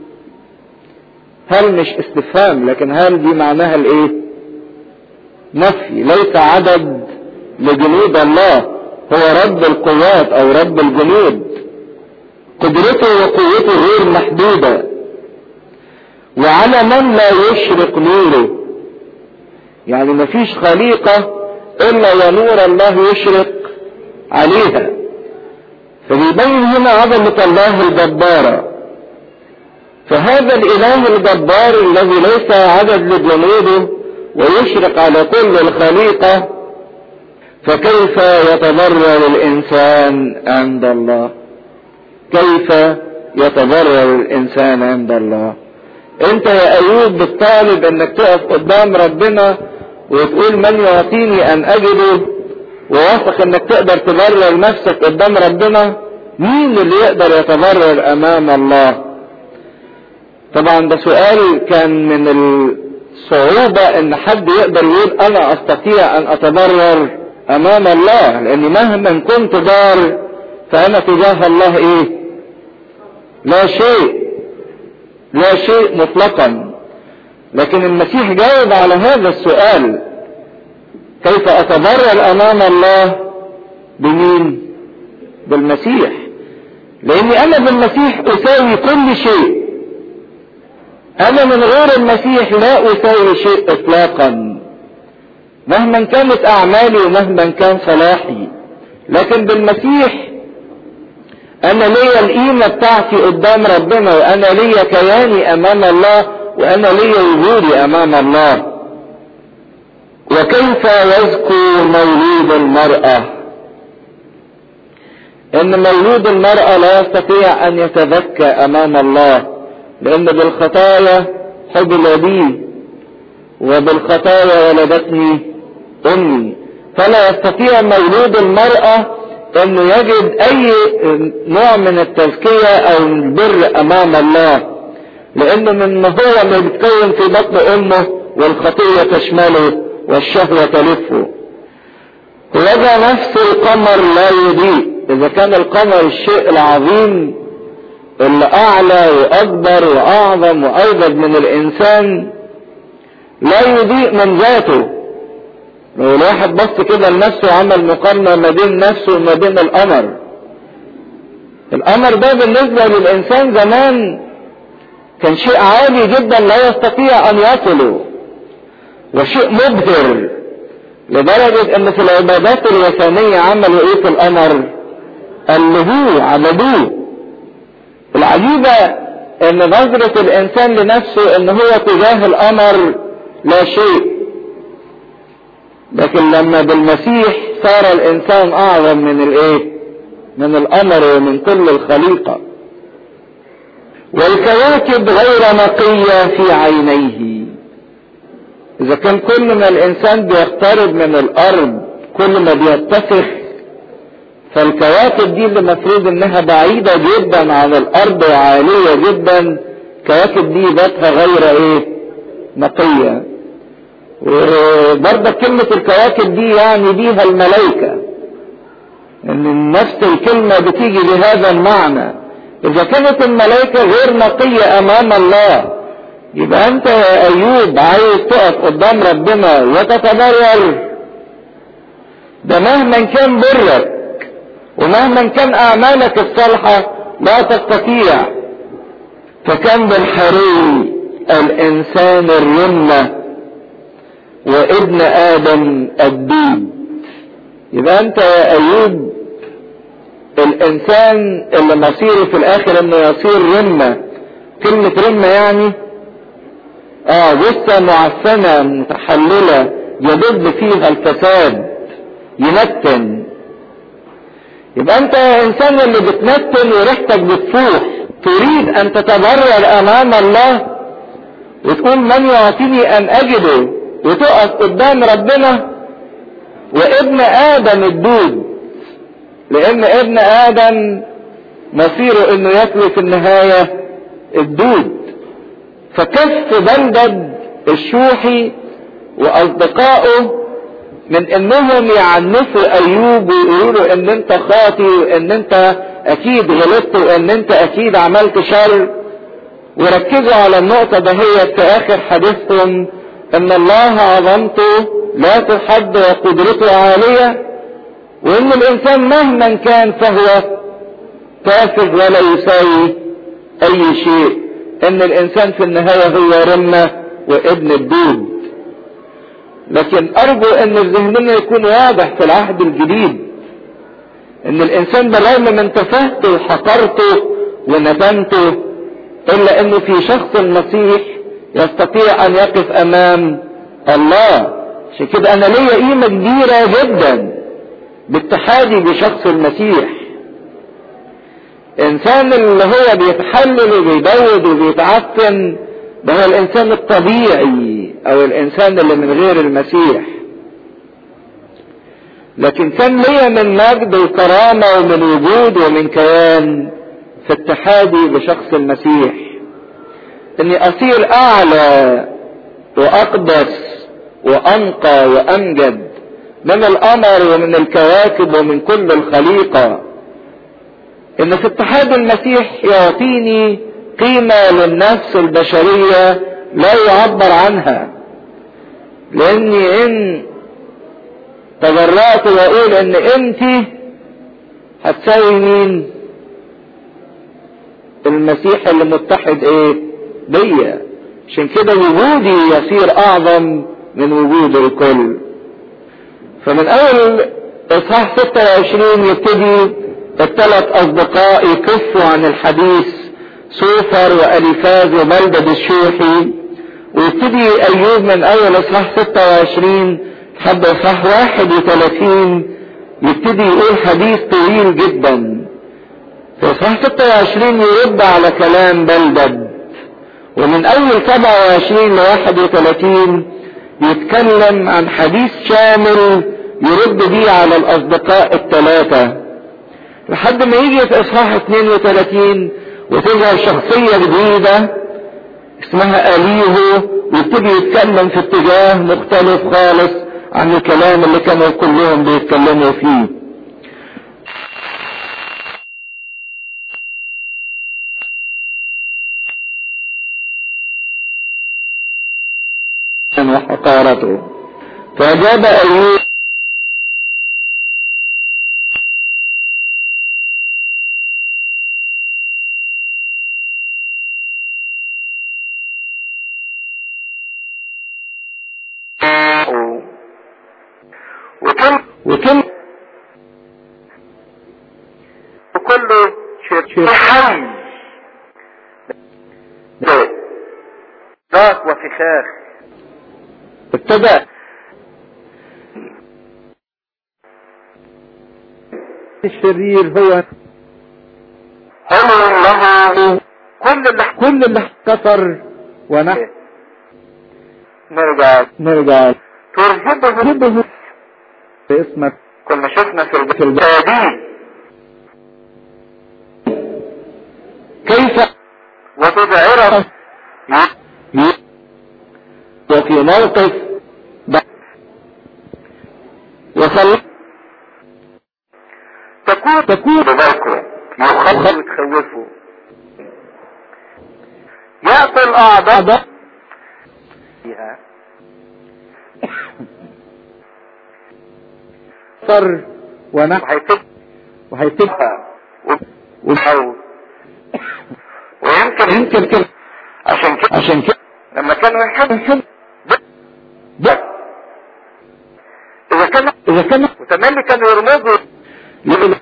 هل مش استفهام لكن هل دي معناها الايه نفي ليس عدد لجنود الله هو رب القوات او رب الجنود قدرته وقوته غير محدودة وعلى من لا يشرق نوره يعني مفيش خليقة الا ونور الله يشرق عليها فبيبين هنا عظمة الله الجبارة فهذا الاله الجبار الذي ليس عدد لجنوده ويشرق على كل الخليقة فكيف يتضرر الانسان عند الله كيف يتضرر الانسان عند الله انت يا ايوب بتطالب انك تقف قدام ربنا وتقول من يعطيني ان اجده وواثق انك تقدر تبرر نفسك قدام ربنا مين اللي يقدر يتبرر امام الله طبعا ده سؤال كان من الصعوبة ان حد يقدر يقول انا استطيع ان اتبرر امام الله لاني مهما كنت بار فانا تجاه الله ايه لا شيء لا شيء مطلقا لكن المسيح جاوب على هذا السؤال كيف اتبرر امام الله بمين بالمسيح لاني انا بالمسيح اساوي كل شيء انا من غير المسيح لا اساوي شيء اطلاقا مهما كانت اعمالي ومهما كان صلاحي لكن بالمسيح انا ليا القيمة بتاعتي قدام ربنا وانا ليا كياني امام الله وانا ليا وجودي امام الله وكيف يذكر مولود المرأة ان مولود المرأة لا يستطيع ان يتذكى امام الله لان بالخطايا حبل بي وبالخطايا ولدتني امي فلا يستطيع مولود المرأة انه يجد اي نوع من التزكية او البر امام الله لانه من هو ما بيتكون في بطن امه والخطية تشمله والشهوة تلفه وهذا نفس القمر لا يضيء اذا كان القمر الشيء العظيم اللي اعلى واكبر واعظم واوجد من الانسان لا يضيء من ذاته لو الواحد بص كده لنفسه وعمل مقارنة ما بين نفسه وما بين القمر القمر ده بالنسبة للإنسان زمان كان شيء عالي جدا لا يستطيع أن يصله وشيء مبهر لدرجة أن في العبادات الوثنية عملوا إيه في القمر؟ ألهوه عبدوه العجيبة أن نظرة الإنسان لنفسه أن هو تجاه القمر لا شيء لكن لما بالمسيح صار الانسان اعظم من الايه من القمر ومن كل الخليقه والكواكب غير نقيه في عينيه اذا كان كل ما الانسان بيقترب من الارض كل ما بيتسخ فالكواكب دي اللي المفروض انها بعيده جدا عن الارض وعاليه جدا الكواكب دي ذاتها غير ايه نقيه وبرضه كلمة الكواكب دي يعني بيها الملائكة ان نفس الكلمة بتيجي بهذا المعنى اذا كانت الملائكة غير نقية امام الله يبقى انت يا ايوب عايز تقف قدام ربنا وتتبرر ده مهما كان برك ومهما كان اعمالك الصالحة لا تستطيع فكان بالحري الانسان الرمه وابن ادم الدود يبقى انت يا ايوب الانسان اللي مصيره في الاخر انه يصير رمة كلمة رمة يعني اه جثة معفنة متحللة يدب فيها الفساد ينتن يبقى انت يا انسان اللي بتنتن وريحتك بتفوح تريد ان تتبرر امام الله وتقول من يعطيني ان اجده وتقف قدام ربنا وابن ادم الدود لان ابن ادم مصيره انه ياكل في النهاية الدود فكف بلدد الشوحي واصدقائه من انهم يعنفوا ايوب ويقولوا له ان انت خاطي وان انت اكيد غلطت وان انت اكيد عملت شر وركزوا على النقطة دهيت في اخر حديثهم ان الله عظمته لا تحد وقدرته عالية وان الانسان مهما كان فهو كافر ولا يساوي اي شيء ان الانسان في النهاية هو رمة وابن الدود لكن ارجو ان ذهننا يكون واضح في العهد الجديد ان الانسان بالرغم من تفاهته وحقرته وندمته الا انه في شخص المسيح يستطيع ان يقف امام الله عشان كده انا ليا قيمة كبيرة جدا باتحادي بشخص المسيح انسان اللي هو بيتحلل وبيبود وبيتعفن ده هو الانسان الطبيعي او الانسان اللي من غير المسيح لكن كان ليا من مجد وكرامة ومن وجود ومن كيان في اتحادي بشخص المسيح اني اصير اعلى واقدس وانقى وامجد من القمر ومن الكواكب ومن كل الخليقة ان في اتحاد المسيح يعطيني قيمة للنفس البشرية لا يعبر عنها لاني ان تجرأت واقول ان انت هتساوي مين المسيح اللي متحد ايه بيا عشان كده وجودي يصير اعظم من وجود الكل فمن اول اصحاح 26 يبتدي الثلاث اصدقاء يكفوا عن الحديث سوفر واليفاز وبلدد الشوحي ويبتدي ايوب من اول اصحاح 26 لحد اصحاح 31 يبتدي يقول حديث طويل جدا في اصحاح 26 يرد على كلام بلدد ومن اول 27 ل 31 يتكلم عن حديث شامل يرد بيه على الاصدقاء الثلاثة لحد ما يجي في اصحاح 32 وتظهر شخصية جديدة اسمها اليهو ويبتدي يتكلم في اتجاه مختلف خالص عن الكلام اللي كانوا كلهم بيتكلموا فيه وحقارته فأجاب أيوب وكم وكم وكله شرحان ذاك وفخاخ ابتدأ الشرير هو حلو له كل اللي كل اللي كفر ونحن نرجع نرجع ترهبه نرجع باسمك كنا شفنا في في الب- البلد كيف وتدعره وفي موقف ب- وصل تكون تكون بذلكم يخاف وتخوفه يأتي الأعضاء أعضاء فيها صر ونحن وهيتبقى وهيتبقى وحاول ويمكن يمكن كده عشان كده عشان كده لما كانوا يحبوا ده إذا كانوا إذا كان وتملي كانوا يرمزوا يقول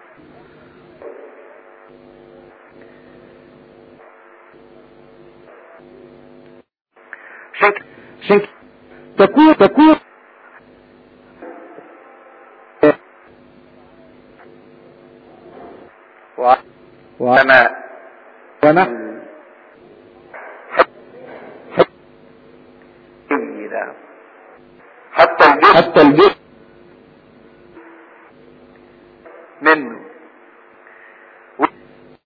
عشان كده عشان كده تكون تكون و- سماء ونحن حتى الجسم حتى الجسم